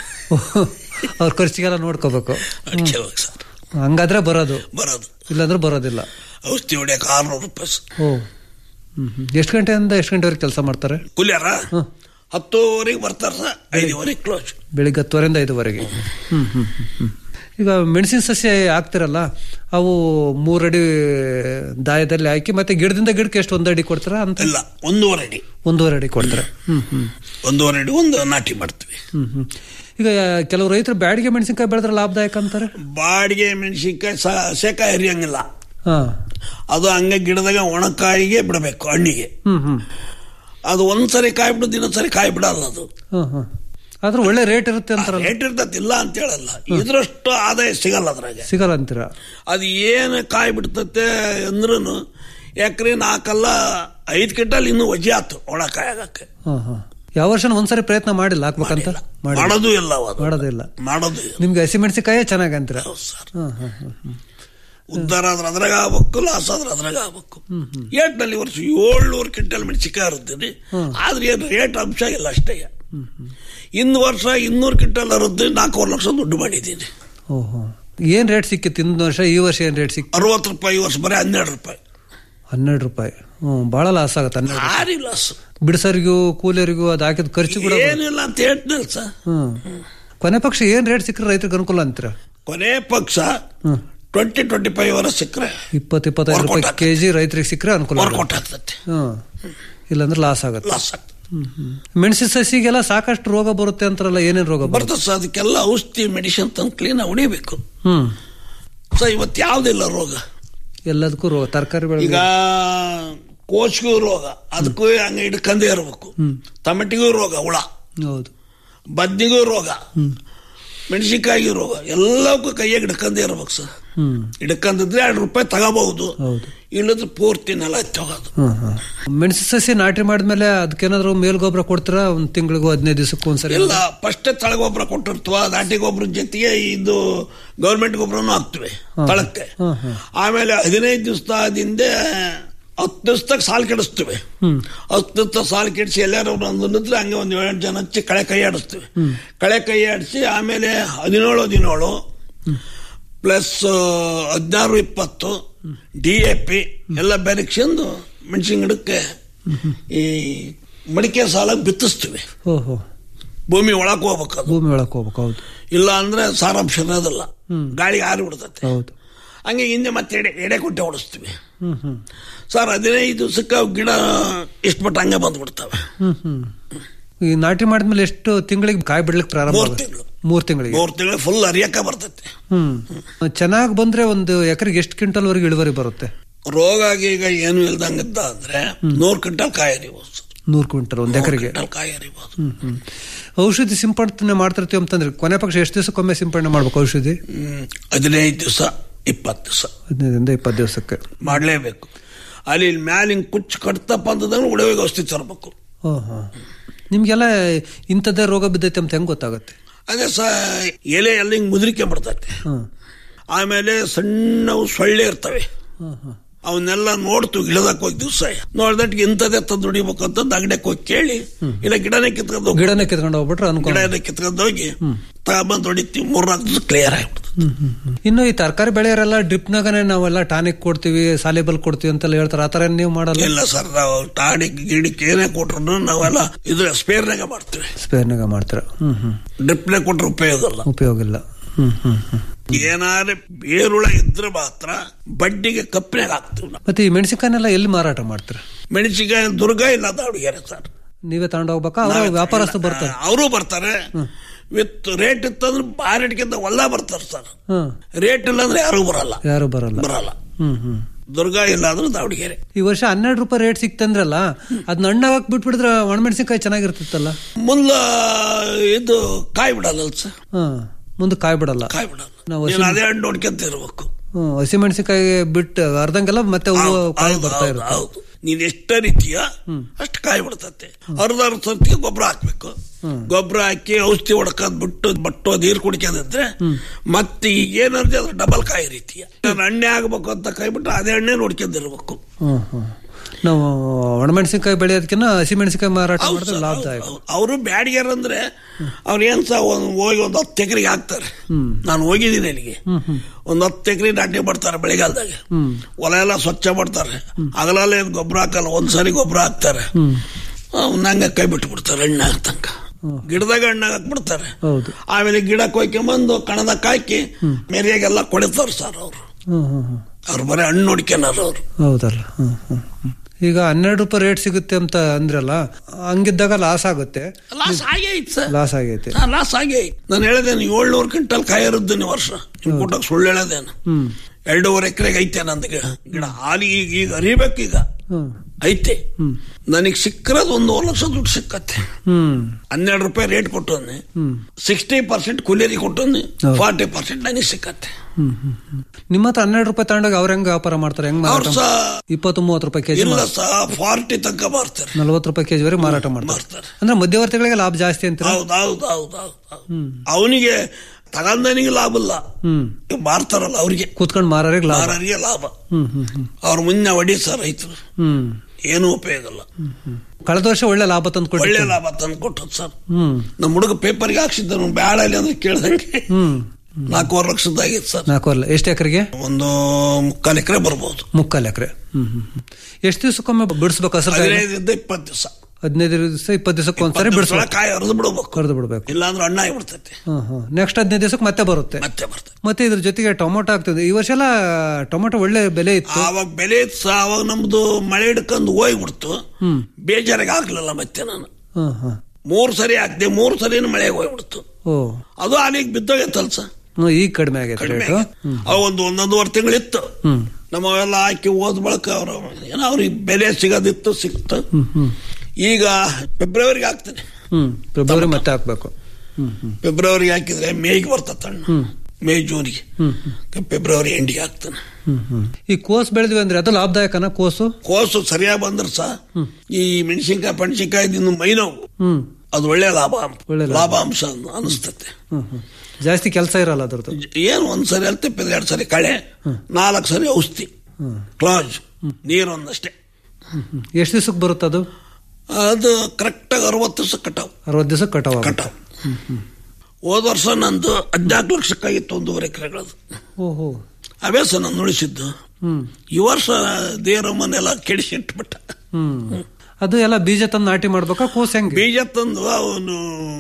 ಅವ್ರ ಖರ್ಚಿಗೆಲ್ಲ ನೋಡ್ಕೋಬೇಕು ಅಡಿಕೆ ಹೋಗಿ ಸರ್ ಹಂಗಾದ್ರೆ ಬರೋದು ಬರೋದು ಇಲ್ಲಾಂದ್ರೆ ಬರೋದಿಲ್ಲ ಔಷಧಿ ಹೊಡಿಯಕ್ಕೆ ಆರ್ನೂರು ರೂಪಾಯಿ ಸರ್. ಓ ಹ್ಮ್ ಹ್ಮ್. ಎಷ್ಟು ಗಂಟೆಯಿಂದ ಎಷ್ಟು ಗಂಟೆವರೆಗೆ ಕೆಲಸ ಮಾಡ್ತಾರೆ ಕೂಲಿಯಾರ ಹತ್ತುವರೆಗೆ ಬರ್ತಾರ ಸರ್ ಐದುವರೆಗೆ ಕ್ಲೋಸ್ ಬೆಳಿಗ್ಗೆ ಹತ್ತುವರೆಯಿಂದ ಐದುವರೆಗೆ ಹ್ಮ್ ಹ್ಮ್ ಹ್ಮ್, ಹ್ಮ್. ಈಗ ಮೆಣಸಿನ ಸಸ್ಯ ಹಾಕ್ತಿರಲ್ಲ ಅವು ಮೂರಡಿ ದಾಯದಲ್ಲಿ ಹಾಕಿ ಮತ್ತೆ ಗಿಡದಿಂದ ಗಿಡಕ್ಕೆ ಎಷ್ಟು ಒಂದು ಅಡಿ ಕೊಡ್ತಾರ ಅಂತ ಇಲ್ಲ ಒಂದೂವರೆ ಅಡಿ ಒಂದೂವರೆ ಅಡಿ ಕೊಡ್ತಾರೆ ಹ್ಮ್ ಹ್ಮ್ ಒಂದೂವರೆ ಅಡಿ ಒಂದು ನಾಟಿ ಮಾಡ್ತೀವಿ ಹ್ಮ್ ಹ್ಮ್ ಈಗ ಕೆಲವು ರೈತರು ಬ್ಯಾಡಿಗೆ ಮೆಣಸಿನಕಾಯಿ ಬೆಳೆದ್ರೆ ಲಾಭದಾಯಕ ಅಂತಾರೆ ಬಾಡಿಗೆ ಮೆಣಸಿನ್ಕಾಯಿ ಶೇಕ ಹರಿಯಂಗಿಲ್ಲ ಹಾ ಅದು ಹಂಗೆ ಗಿಡದಾಗ ಒಣಕಾಯಿಗೆ ಬಿಡಬೇಕು ಹಣ್ಣಿಗೆ ಹ್ಮ್ ಹ್ಮ್ ಅದು ಒಂದ್ಸರಿ ಕಾಯಿ ಬಿಡುದು ಇನ್ನೊಂದ್ಸರಿ ಕಾಯಿ ಬಿಡಲ್ಲ ಅದು ಹ್ಮ್ ಹ್ಮ್ ಆದ್ರೆ ಒಳ್ಳೆ ರೇಟ್ ಇರುತ್ತೆ ಅಂತಾರಲ್ಲ ರೇಟ್ ಇರ್ತೈತಿ ಇಲ್ಲ ಅಂತ ಹೇಳಲ್ಲ ಇದ್ರಷ್ಟು ಆದಾಯ ಸಿಗಲ್ಲ ಅದ್ರಾಗ ಸಿಗಲ್ಲ ಅಂತೀರಾ ಅದು ಏನು ಕಾಯಿ ಬಿಡ್ತತೆ ಅಂದ್ರೂ ಎಕರೆ ನಾಲ್ಕಲ್ಲ ಐದು ಕ್ವಿಂಟಲ್ ಇನ್ನೂ ವಜೆ ಆತು ಒಣಕಾಯಿ ಆಗಕ್ಕೆ ಹಾ ಹಾ ಯಾವ ವರ್ಷ ಒಂದ್ಸರಿ ಪ್ರಯತ್ನ ಮಾಡಿಲ್ಲ ಹಾಕ್ಬೇಕಂತ ಮಾಡಿ ಮಾಡೋದು ಇಲ್ಲ ಅದು ಮಾಡೋದಿಲ್ಲ ಮಾಡೋದು ಇಲ್ಲ. ನಿಮ್ಗೆ ಹಸಿಮೆಣಸಿನಕಾಯೇ ಚೆನ್ನಾಗಿ ಅಂತೀರ ಹೌದು ಸರ್ ಹಾ ಹಾ ಹಾ ಹ್ಮ್. ಉದ್ಧಾರ ಆದ್ರೆ ಅದ್ರಾಗ ಆಗ್ಬೇಕು ಲಾಸ್ ಆದ್ರೆ ಅದ್ರಾಗ ಆಗ್ಬೇಕು ಏಟ್ನಲ್ಲಿ ವರ್ಷ ಏಳ್ನೂರು ಕ್ವಿಂಟಲ್ ಮೆಣಸಿಕಾಯಿ ಇರುತ್ತೀನಿ ಆದ್ರೆ ಏನು ರೇಟ್ ಅಂಶ ಇಲ್ಲ ಅಷ್ಟೇ ಇನ್ನು ವರ್ಷ ಇನ್ನೂರು ಕ್ವಿಂಟಲ್ ಇರುತ್ತೆ ನಾಲ್ಕೂವರೆ ಲಕ್ಷ ದುಡ್ಡು ಮಾಡಿದ್ದೀನಿ ಓಹೋ ಏನ್ ರೇಟ್ ಸಿಕ್ಕಿತ್ತು ಇಂದು ವರ್ಷ ಈ ವರ್ಷ ಏನ್ ರೇಟ್ ಸಿಕ್ಕಿತ್ತು ಅರವತ್ತು ರೂಪಾಯಿ ಈ ವರ್ಷ ಬರೀ ಹನ್ನೆರಡು ರೂಪಾಯಿ ಹನ್ನೆರಡು ರೂಪಾಯಿ ಹ್ಮ್ ಬಹಳ ಲಾಸ್ ಆಗತ್ತೆ ಹನ್ನೆರಡು ಭಾರಿ ಲಾಸ್ ಬಿಡಿಸೋರಿಗೂ ಕೂಲಿಯರಿಗೂ ಅದು ಹಾಕಿದ ಖರ್ಚು ಕೂಡ ಏನಿಲ್ಲ ಅಂತ ಹೇಳ್ತೀನಿ ಸರ್ ಹ್ಮ್ ಕೊನೆ ಪಕ್ಷ ಏನ್ ರೇಟ್ ಸಿಕ್ಕರೆ ರೈತರಿಗೆ ಅನುಕೂಲ ಅಂತೀರ ಕೊನೆ ಪಕ್ಷ ಹ್ಮ್ ಟ್ವೆಂಟಿ ಟ್ವೆಂಟಿ ಫೈವ್ ವರ ಸಿಕ್ಕರೆ ಇಪ್ಪತ್ತು ಇಪ್ಪತ್ತೈದು Workout ರೂಪಾಯಿ ಆಗ್ತದೆ. ಕೆಜಿ ರೈತರಿಗೆ ಸಿಕ್ಕರೆ ಅನುಕೂಲ ಆಗುತ್ತೆ. ವರ್ಕೌಟ್ ಆಗ್ತದೆ ಹ್ಮ್ ಇಲ್ಲಾಂದ್ರೆ ಲಾಸ್ ಆಗತ್ತೆ ಲಾಸ್ ಆಗ್ತದೆ ಮೆಣಸಿನ ಸಸಿಗೆಲ್ಲ ಸಾಕಷ್ಟು ರೋಗ ಬರುತ್ತೆ ಅಂತಾರಲ್ಲ ಏನೇನ್ ರೋಗ ಬರುತ್ತೆ ಬರ್ತದೆ ಸರ್ ಅದಕ್ಕೆಲ್ಲ ಔಷಧಿ ಮೆಡಿಸಿನ್ ತಂದು ಕ್ಲೀನ್ ಹೊಡಿಬೇಕು ಹ್ಮ್ ಸೊ ಇವತ್ತು ಯಾವುದಿಲ್ಲ ರೋಗ ಎಲ್ಲದಕ್ಕೂ ರೋಗ ತರಕಾರಿ ಬೆಳೆ ಈಗ ಕೋಚ್ಗೂ ರೋಗ ಅದಕ್ಕೂ ಹಂಗೆ ಹಿಡ್ಕಂದೇ ಇರಬೇಕು ಟೊಮೆಟಿಗೂ ರೋಗ ಹುಳ ಹೌದು ಬದ್ನಿಗೂ ರೋಗ ಮೆಣಸಿನ್ಕಾಯಿಗೂ ರೋಗ ಎಲ್ಲಕ್ಕೂ ಕೈಯಾಗ ಹಿಡ್ಕಂದೇ ಇರ್ಬೇಕು ಸರ್ ಹ್ಮ್ ಹಿಡ್ಕಂದಿದ್ರೆ ಎರಡು ರೂಪಾಯಿ ತಗೋಬಹುದು ಹೌದು ಇಲ್ಲದ್ರೆ ಪೂರ್ತಿ ನೆಲ ಎತ್ತೋಗೋದು ಹ್ಮ್ ಹ್ಮ್ ಮೆಣಸಿನ ಸಸಿ ನಾಟಿ ಮಾಡಿದ್ಮೇಲೆ ಅದಕ್ಕೇನಾದ್ರು ಮೇಲ್ ಗೊಬ್ಬರ ಕೊಡ್ತೀರಾ ಒಂದ್ ತಿಂಗಳಿಗೂ ಹದಿನೈದು ದಿವಸಕ್ಕೂ ಒಂದ್ಸರಿ ಇಲ್ಲ ಫಸ್ಟ್ ತಳ ಗೊಬ್ಬರ ಕೊಟ್ಟಿರ್ತವ ನಾಟಿ ಗೊಬ್ಬರ ಜೊತೆಗೆ ಇದು ಗೌರ್ಮೆಂಟ್ ಗೊಬ್ಬರನು ಹಾಕ್ತಿವಿ ತಳಕ್ಕೆ ಹ್ಮ್, ಹ್ಮ್. ಆಮೇಲೆ ಹದಿನೈದು ದಿವಸದಿಂದ ಹತ್ತು ದಿವಸದಾಗ ಸಾಲು ಕೆಡಿಸ್ತೀವಿ ಹ್ಮ್ ಹತ್ತು ದಿವಸ ಸಾಲು ಕೆಡಿಸಿ ಎಲ್ಲಾರು ಒಂದು ನಿಂತ್ರೆ ಹಂಗೆ ಒಂದು ಏಳೆಂಟು ಜನ ಹಚ್ಚಿ ಕಳೆ ಕೈ ಆಡಿಸ್ತೀವಿ ಕಳೆ ಕೈ ಆಡಿಸಿ ಆಮೇಲೆ ಹದಿನೇಳು ಹದಿನೇಳು ಪ್ಲಸ್ ಹದಿನಾರು ಇಪ್ಪತ್ತು ಡಿ ಎ ಪಿ ಎಲ್ಲ ಬೆರಕ್ಸಂದು ಮೆಣಸಿನ ಗಿಡಕ್ಕೆ ಈ ಮಡಿಕೆ ಸಾಲ ಬಿತ್ತಿಸ್ತೀವಿ ಓಹೋ ಭೂಮಿ ಒಳಕ್ ಹೋಗ್ಬೇಕು ಅದು ಭೂಮಿ ಒಳಕ್ ಹೋಗ್ಬೇಕು ಹೌದು ಇಲ್ಲ ಅಂದ್ರೆ ಸಾರಾಂಶ ಇರೋದಿಲ್ಲ ಗಾಳಿಗೆ ಹಾರಿ ಬಿಡ್ತೈತೆ ಹೌದು ಹಂಗೆ ಹಿಂದೆ ಮತ್ತೆ ಎಡೆ ಎಡೆ ಕೊಟ್ಟೆ ಓಡಿಸ್ತೀವಿ ಹ್ಮ್ ಹ್ಮ್ ಸರ್ ಹದಿನೈದು ದಿವಸಕ್ಕೆ ಅವು ಗಿಡ ಇಷ್ಟು ಮಟ್ಟ ಹಂಗೆ ಬಂದ್ಬಿಡ್ತವೆ ಹ್ಮ್ ಹ್ಮ್ ಈ ನಾಟಿ ಮಾಡಿದ್ಮೇಲೆ ಎಷ್ಟು ತಿಂಗಳಿಗೆ ಕಾಯಿ ಬಿಡ್ಲಿಕ್ಕೆ ಪ್ರಾರಂಭ ಮೂರು ಆಗುತ್ತೆ? ತಿಂಗಳು ಮೂರ್ ತಿಂಗಳಿಗೆ ಮೂರು ತಿಂಗಳು ಫುಲ್ ಅರಿಯಕ್ಕ ಬರ್ತೈತೆ ಹ್ಮ್ ಚೆನ್ನಾಗಿ ಬಂದ್ರೆ ಒಂದು ಎಕರೆಗೆ ಎಷ್ಟು ಕ್ವಿಂಟಲ್ ವರೆಗೆ ಇಳುವರಿ ಬರುತ್ತೆ ರೋಗ ಈಗ ಏನು ಇಲ್ದಂಗಿದ್ದ ಅಂದ್ರೆ ನೂರು ಕ್ವಿಂಟಲ್ ಕಾಯಿ ಹರಿಬೋದು ಸರ್. ನೂರು ಕ್ವಿಂಟಲ್ ಒಂದ್ ನೂರು ಎಕರೆಗೆ ಕ್ವಿಂಟಲ್ ಕಾಯಿ ಹರಿಬೋದು ಹ್ಮ್ ಹ್ಮ್ ಔಷಧಿ ಸಿಂಪಡಣೆ ಮಾಡ್ತಿರ್ತೀವಿ ಅಂತಂದ್ರೆ ಕೊನೆ ಪಕ್ಷ ಎಷ್ಟು ದಿವಸಕ್ಕೊಮ್ಮೆ ಸಿಂಪಡಣೆ ಮಾಡ್ಬೇಕು ಔಷಧಿ ಹ್ಮ್. ಹದಿನೈದು ದಿವಸ ಇಪ್ಪತ್ತು ದಿವಸ ಹದಿನೈದರಿಂದ ಇಪ್ಪತ್ತು ದಿವಸಕ್ಕೆ ಮಾಡಲೇಬೇಕು ಅಲ್ಲಿ ಮ್ಯಾಲ ಹಿಂಗ್ ಕುಚ್ಚು ಕಟ್ತಪ್ಪ ಅಂತಂದ್ರೆ ಉಡವೆಗೆ ಔಷಧಿ ತರಬೇಕು ಓ ಹಾ ನಿಮ್ಗೆಲ್ಲ ಇಂಥದ್ದೇ ರೋಗ ಬಿದ್ದೈತೆ ಅಂತ ಹೆಂಗ್ ಗೊತ್ತಾಗುತ್ತೆ ಅದೇ ಸ ಎಲೆ ಎಲ್ಲ ಹಿಂಗ್ ಮುದ್ರಿಕೆ ಬರ್ತೈತೆ ಹ್ಮ್ ಆಮೇಲೆ ಸಣ್ಣವು ಸೊಳ್ಳೆ ಇರ್ತವೆ ಹ್ಮ್ ಹ್ಮ್ ಅವನ್ನೆಲ್ಲ ನೋಡ್ತು ಗಿಡದಕ್ಕೆ ಹೋಗಿ ದಿವಸ ನೋಡ್ದಟ್ಟಿಗೆ ಇಂಥದೇ ತಂದು ಹೊಡಿಬೇಕು ಅಂತ ಅಂಗಡಿಗೆ ಹೋಗಿ ಕೇಳಿ ಇಲ್ಲ ಗಿಡನೇ ಕಿತ್ಕೊಂಡು ಹೋಗಿ ಗಿಡನೇ ಕಿತ್ಕೊಂಡು ಹೋಗ್ಬಿಟ್ರೆ ಅನುಕೂಲ ಗಿಡನೇ ಕಿತ್ಕೊಂಡು ಹೋಗಿ ತಗೊಂಬಂದು ಹೊಡಿತೀವಿ ಮೂರ್ನಾಲ್ಕು ದಿವಸ ಕ್ಲಿಯರ್ ಆಗ್ಬಿಡ್ತದೆ ಹ್ಮ್ ಹ್ಮ್ ಹ್ಮ್. ಇನ್ನು ಈ ತರಕಾರಿ ಬೆಳೆಯರೆಲ್ಲ ಡ್ರಿಪ್ನಾಗನೆ ನಾವೆಲ್ಲ ಟಾನಿಕ್ ಕೊಡ್ತೀವಿ ಸಾಲಿಬಲ್ ಕೊಡ್ತೀವಿ ಅಂತೆಲ್ಲ ಹೇಳ್ತಾರೆ ಆತರ ಏನ್ ನೀವು ಮಾಡಲ್ಲ ಇಲ್ಲ ಸರ್ ನಾವು ಟಾಣಿಕ್ ಗಿಡಕ್ಕೆ ಏನೇ ಕೊಟ್ರು ನಾವೆಲ್ಲ ಇದು ಸ್ಪೇರ್ನಾಗ ಮಾಡ್ತೀವಿ ಸ್ಪೇರ್ನಾಗ ಮಾಡ್ತೀರ ಹ್ಮ್ ಹ್ಮ್ ಡ್ರಿಪ್ನೇ ಕೊಟ್ರೆ ಉಪಯೋಗ ಇಲ್ಲ ಉಪಯೋಗ ಇಲ್ಲ ಹ್ಮ್ ಹ್ಮ್ ಹ್ಮ್ ಏನಾದ್ರೆ ಬೇರುಳ ಇದ್ರೆ ಮಾತ್ರ ಬಡ್ಡಿಗೆ ಕಪ್ಪಿನಾಗ ಹಾಕ್ತೀವಿ ನಾವು ಮತ್ತೆ ಈ ಮೆಣಸಿನಕಾಯಿನೆಲ್ಲ ಎಲ್ಲಿ ಮಾರಾಟ ಮಾಡ್ತೀರ ಮೆಣಸಿನಕಾಯಿ ದುರ್ಗ ಇಲ್ಲ ದಾವಣಗೆರೆ ಸರ್ ನೀವೇ ತಗೊಂಡೋಗ್ಬೇಕಾ ಅವ್ರ ವ್ಯಾಪಾರಸ್ಥರು ಬರ್ತಾರೆ ಅವರು ಬರ್ತಾರೆ ವಿತ್ ರೇಟ್ ಇತ್ತಂದ್ರೆ ಬಾರೆಟ್ಗಿಂತ ಒಲ್ಲ ಬರ್ತಾರೆ ಸರ್ ಹ್ಮ್ ರೇಟ್ ಇಲ್ಲ ಅಂದ್ರೆ ಯಾರು ಬರಲ್ಲ ಯಾರು ಬರಲ್ಲ ಬರಲ್ಲ ಹ್ಮ್ ಹ್ಮ್ ದುರ್ಗ ಇಲ್ಲ ಅಂದ್ರೆ ದಾವಣಗೆರೆ ಈ ವರ್ಷ ಹನ್ನೆರಡು ರೂಪಾಯಿ ರೇಟ್ ಸಿಕ್ತಂದ್ರಲ್ಲ ಅದನ್ನ ಹಣ್ಣಾಗಕ್ ಬಿಟ್ಬಿಡಿದ್ರೆ ಒಣಮೆಣಸಿನಕಾಯಿ ಚೆನ್ನಾಗಿರ್ತಿತ್ತಲ್ಲ ಮುಂದ ಇದು ಕಾಯಿ ಬಿಡಲ್ಲ ಸರ್ ಹಾ ಮುಂದೆ ಕಾಯಿ ಬಿಡಲ್ಲ ಕಾಯಿ ಬಿಡಲ್ಲ ನಾವು ನೀನು ಅದೇ ಹಣ್ಣು ನೋಡ್ಕೊಂತ ಇರ್ಬೇಕು ಹ್ಮ್ ಹಸಿಮೆಣಸಿನಕಾಯಿ ಬಿಟ್ಟು ಅರ್ಧಂಗೆಲ್ಲ ಮತ್ತೆ ಹೂವು ಹೌದು, ಕಾಯಿ ಹೌದು, ಬರ್ತಾ ಹೌದು, ಇರುತ್ತೆ ಹೌದು ನೀನ್ ಎಷ್ಟ ರೀತಿಯ ಅಷ್ಟು ಕಾಯಿ ಬಿಡ್ತತೆ ಅರ್ಧ ಅರ್ಧ ಸರ್ತಿಗೆ ಗೊಬ್ಬರ ಹಾಕ್ಬೇಕು ಗೊಬ್ಬರ ಹಾಕಿ ಔಷಧಿ ಹೊಡ್ಕೊಂಡ್ ಬಿಟ್ಟು ಬಟ್ಟು ನೀರು ಕುಡ್ಕೊಂಡಿದ್ರೆ ಮತ್ತೆ ಈಗ ಏನಂದ್ರೆ ಅದು ಡಬಲ್ ಕಾಯಿ ರೀತಿಯ ನಾನು ಎಣ್ಣೆ ಆಗ್ಬೇಕು ಅಂತ ಕಾಯಿ ಬಿಟ್ಟು ಅದೇ ಎಣ್ಣೆ ನೋಡ್ಕೊಂಡಿರ್ಬೇಕು ಹ್ಮ್ ಹ್ಮ್ ನಾವು ಒಣಮೆಣಸಿನಕಾಯಿ ಬೆಳೆಯೋದಕ್ಕಿಂತ ಹಸಿಮೆಣಸಿನಕಾಯಿ ಮಾರಾಟ ಮಾಡಿದ್ರೆ ಲಾಭದಾಯಕ ಅವರು ಬ್ಯಾಡಿಗೆರ್ ಅಂದ್ರೆ ಅವ್ರು ಏನ್ ಸಹ ಒಂದ್ ಹೋಗಿ ಒಂದ್ ಹತ್ತು ಎಕರೆಗೆ ಹಾಕ್ತಾರೆ ನಾನು ಹೋಗಿದ್ದೀನಿ ಅಲ್ಲಿಗೆ ಒಂದ್ ಹತ್ತು ಎಕರೆ ನಾಟಿ ಮಾಡ್ತಾರೆ ಬೆಳೆಗಾಲದಾಗ ಹೊಲ ಎಲ್ಲ ಸ್ವಚ್ಛ ಮಾಡ್ತಾರೆ ಹಗಲಲ್ಲೇ ಏನ್ ಗೊಬ್ಬರ ಹಾಕಲ್ಲ ಒಂದ್ಸರಿ ಗೊಬ್ಬರ ಹಾಕ್ತಾರೆ ನಂಗೆ ಕೈ ಬಿಟ್ಟು ಬಿಡ್ತಾರೆ ಹಣ್ಣು ತನಕ ಗಿಡದಾಗ ಹಣ್ಣು ಹಾಕ್ಬಿಡ್ತಾರೆ ಹೌದು ಆಮೇಲೆ ಗಿಡ ಕೊಯ್ಕೊಂಬಂದು ಕಣದಕ್ಕೆ ಹಾಕಿ ಮೇರಿಯಾಗೆಲ್ಲ ಕೊಡಿತಾರೆ ಸರ್ ಅವರು ಹ್ಮ್ ಹ್ಮ್ ಹ್ಮ್ ಅವ್ರು ಬರೀ ಹಣ್ಣು ನೋಡ್ಕೊನಾರ ಅವ್ರು ಹೌದಲ್ಲ ಹ್ಮ್ ಹ್ಮ್ ಹ್ಮ್. ಈಗ ಹನ್ನೆರಡು ರೂಪಾಯಿ ರೇಟ್ ಸಿಗುತ್ತೆ ಅಂತ ಅಂದ್ರಲ್ಲ ಹಂಗಿದ್ದಾಗ ಲಾಸ್ ಆಗುತ್ತೆ ಲಾಸ್ ಆಗೇ ಐತೆ ಸರ್ ಲಾಸ್ ಆಗೈತೆ ಹಾ, ಲಾಸ್ ಆಗೇ ಐತೆ ನಾನು ಹೇಳಿದೇನು ಏಳ್ನೂರು ಕ್ವಿಂಟಲ್ ಕಾಯಿ ಇರುದ್ದೇನೆ ವರ್ಷ ನಿಮ್ ಕೂಟಕ್ಕೆ ಸುಳ್ಳು ಹೇಳದೇನು ಹ್ಮ್ ಎರಡೂವರೆ ಎಕರೆಗೆ ಐತೆ ನಂದು ಗಿಡ ಗಿಡ ಹಾಲಿ ಈಗ ಈಗ ಅರಿಬೇಕು ಈಗ ಹ್ಮ್ ಐತೆ ನನಗೆ ಸಿಕ್ಕಿರೋದು ಒಂದೂವರೆ ಲಕ್ಷ ದುಡ್ಡು ಸಿಕ್ಕತ್ತೆ ಹ್ಮ್ ಹನ್ನೆರಡು ರೂಪಾಯಿ ರೇಟ್ ಕೊಟ್ಟವನೆ ಹ್ಮ್ ಸಿಕ್ಸ್ಟಿ ಪರ್ಸೆಂಟ್ ಕೂಲಿಯರಿಗೆ ಕೊಟ್ಟವನೆ ಹೌದು. ಫಾರ್ಟಿ ಪರ್ಸೆಂಟ್ ನನಗೆ ಸಿಕ್ಕತ್ತೆ ಹ್ಮ್ ಹ್ಮ್ ಹ್ಮ್. ನಿಮ್ಮ ಹತ್ರ ಹನ್ನೆರಡು ರೂಪಾಯಿ ತಗೊಂಡಾಗ ಅವ್ರ ಹೆಂಗ್ ವ್ಯಾಪಾರ ಮಾಡ್ತಾರೆ ಹೆಂಗ್ ಮಾರಾಟ ಅವ್ರು ಸಹ ಇಪ್ಪತ್ತು ಮೂವತ್ತು ರೂಪಾಯಿ ಕೆಜಿ ಇಲ್ಲ ಸಹ ಫಾರ್ಟಿ ತನಕ ಮಾರ್ತಾರೆ ನಲ್ವತ್ತು ರೂಪಾಯಿ ಕೆಜಿ ವರೆಗೆ ಮಾರಾಟ ಮಾಡ್ತಾರೆ ಮಾರ್ತಾರೆ ಅಂದ್ರೆ ಮಧ್ಯವರ್ತಿಗಳಿಗೆ ಲಾಭ ಜಾಸ್ತಿ ಅಂತ ಹೌದು ಹೌದು ಹೌದು ಹೌದು ಅವನಿಗೆ ತಗೊಂಡನಿಗೆ ಲಾಭ ಇಲ್ಲ ಹ್ಮ್ ಇವ್ ಮಾರ್ತಾರಲ್ಲ ಅವ್ರಿಗೆ ಕೂತ್ಕೊಂಡ್ ಮಾರೋರಿಗೆ ಲಾಭ ಮಾರರಿಗೆ ಲಾಭ ಹ್ಮ್ ಹ್ಮ್ ಹ್ಮ್ ಅವ್ರ ಮುಂದೆ ಹೊಡಿತಾರೆ ರೈತರು ಹ್ಮ್ ಏನು ಉಪಯೋಗ ಇಲ್ಲ ಕಳೆದ ವರ್ಷ ಒಳ್ಳೆ ಲಾಭ ತಂದು ಒಳ್ಳೆ ಕೊಟ್ಟಿತ್ತು ಲಾಭ ತಂದು ಕೊಟ್ಟದ್ ಸರ್ ಹ್ಮ್ ನಮ್ಮ ಹುಡುಗ ಪೇಪರ್ಗೆ ಹಾಕ್ಸಿದ್ದ ಬೇಡ ಇಲ್ಲ ಅಂದ್ರೆ ಕೇಳ್ದಂಗೆ ಹ್ಮ್ ನಾಲ್ಕೂವರೆ ಲಕ್ಷದಾಗಿತ್ತು ಸರ್ ನಾಲ್ಕು ಅಲ್ಲ ಎಷ್ಟು ಎಕರೆಗೆ ಒಂದು ಮುಕ್ಕಾಲು ಎಕರೆ ಬರ್ಬೋದು ಮುಕ್ಕಾಲು ಎಕರೆ ಹ್ಮ್ ಹ್ಮ್ ಹ್ಮ್. ಎಷ್ಟು ದಿವಸಕ್ಕೊಮ್ಮೆ ಬಿಡಿಸ್ಬೇಕು ಹಸಿರು ಕಾಯಿ ಹದಿನೈದರಿಂದ ಇಪ್ಪತ್ತು ದಿವಸ ಹದಿನೈದು ದಿವಸ ಇಪ್ಪತ್ತು ದಿವಸಕ್ಕೆ ಒಂದ್ಸರಿ ಬಿಡಿಸ್ಬೇಕು ಕಾಯಿ ಹರಿದು ಬಿಡ್ಬೇಕು ಕರೆದು ಬಿಡ್ಬೇಕು ಇಲ್ಲಾಂದ್ರೆ ಹಣ್ಣಾಗಿ ಬಿಡ್ತೈತೆ ಹ್ಮ್ ಹ್ಮ್ ನೆಕ್ಸ್ಟ್ ಹದಿನೈದು ದಿವಸಕ್ಕೆ ಮತ್ತೆ ಬರುತ್ತೆ ಮತ್ತೆ ಬರ್ತೈತೆ ಮತ್ತೆ ಇದ್ರ ಜೊತೆಗೆ ಟೊಮೊಟೊ ಆಗ್ತದೆ ಈ ವರ್ಷ ಎಲ್ಲ ಟೊಮೊಟೊ ಒಳ್ಳೆ ಬೆಲೆ ಇತ್ತು ಆವಾಗ ಬೆಲೆ ಇತ್ತು ಸಹ ಅವಾಗ ನಮ್ದು ಮಳೆ ಹಿಡ್ಕೊಂಡು ಹೋಗ್ಬಿಡ್ತು ಹ್ಮ್ ಬೇಜಾರಿಗೆ ಹಾಕ್ಲಿಲ್ಲ ಮತ್ತೆ ನಾನು ಹ್ಮ್ ಹ್ಮ್ ಮೂರು ಸರಿ ಹಾಕ್ದೆ ಮೂರು ಸರಿನೂ ಮಳೆಗೆ ಹೋಗ್ಬಿಡ್ತು ಓ ಅದು ಅಲ್ಲಿಗೆ ಬಿದ್ದೋಗೈತಲ್ ಸರ್ ಹ್ಮ್, ಈಗ ಕಡಿಮೆ ಆಗೈತೆ ಕಡಿಮೆ ರೇಟು ಆಗೈತೆ. ಅವಾಗ ಒಂದು ಒಂದೊಂದುವರೆ ತಿಂಗಳಿತ್ತು ಹ್ಮ್ ನಮ್ಮವೆಲ್ಲ ಹಾಕಿ ಓದ್ ಬಳಕ ಅವರು ಏನೋ ಅವ್ರಿಗೆ ಬೆಲೆ ಸಿಗೋದಿತ್ತು ಸಿಕ್ತು ಹ್ಮ್ ಹ್ಮ್ ಈಗ ಫೆಬ್ರವರಿಗೆ ಹಾಕ್ತೇನೆ ಹ್ಮ್ ಫೆಬ್ರವರಿ ಮತ್ತೆ ಹಾಕ್ಬೇಕು ಹ್ಮ್ ಹ್ಮ್ ಫೆಬ್ರವರಿಗೆ ಹಾಕಿದ್ರೆ ಮೇಗೆ ಬರ್ತದೆ ಹಣ್ಣು ಹ್ಮ್ ಮೇ ಜೂನ್ಗೆ ಹ್ಮ್ ಫೆಬ್ರವರಿ ಎಂಡಿಗೆ ಹಾಕ್ತಾನೆ ಹ್ಮ್ ಹ್ಮ್ ಈ ಕೋಸ್ ಬೆಳೆದ್ವಿ ಅಂದ್ರೆ ಅದು ಲಾಭದಾಯಕನ ಕೋಸು ಕೋಸು ಸರಿಯಾಗಿ ಬಂದ್ರೆ ಸಹ ಈ ಮೆಣಸಿನ್ಕಾಯಿ ಪಣಸಿನ್ಕಾಯಿ ಇನ್ನು ಮೈ ನೋವು ಹ್ಮ್ ಅದು ಒಳ್ಳೆ ಲಾಭ ಒಳ್ಳೆ ಲಾಭ. ಲಾಭಾಂಶ ಅನಿಸ್ತತೆ ಹ್ಮ್ ಹ್ಮ್ ಜಾಸ್ತಿ ಕೆಲಸ ಇರಲ್ಲ ಅದ್ರದ್ದು ಏನು ಒಂದ್ ಸರಿ ಅಲ್ಲಿ ತೆಪ್ಪಿದ್ರೆ ಎರಡು ಸರಿ ಕಳೆ ನಾಲ್ಕು ಸರಿ ಔಷಧಿ ಹ್ಮ್ ಕ್ಲಾಜ್ ನೀರು ಒಂದಷ್ಟೇ ಹ್ಮ್ ಹ್ಮ್ ಎಷ್ಟು ದಿವಸಕ್ಕೆ ಬರುತ್ತೆ ಅದು ಅದು ಕರೆಕ್ಟಾಗಿ ಅರವತ್ತು ದಿವಸ ಕಟಾವು ಅರವತ್ತು ದಿವಸಕ್ಕೆ ಕಟಾವ್ ಆಗುತ್ತೆ. ಕಟಾವು ಹೋದ ವರ್ಷ ನಂದು ಹದಿನಾಲ್ಕು ಲಕ್ಷಕ್ಕಾಗಿತ್ತು ಒಂದೂವರೆ ಎಕರೆಗಳದು ಓಹೋ ಅವೇ ಸಹ ನಾನು ಉಳಿಸಿದ್ದು ಹ್ಮ್ ಈ ವರ್ಷ ದೇವರಮ್ಮನೆಲ್ಲ ಕೆಡಿಸಿ ಇಟ್ಬಿಟ್ಟ ಹ್ಮ್ ಅದು ಎಲ್ಲ ಬೀಜ ತಂದು ನಾಟಿ ಮಾಡ್ಬೇಕಾ ಕೋಸ್ ಹೆಂಗೆ ಬೀಜ ತಂದು ಅವನು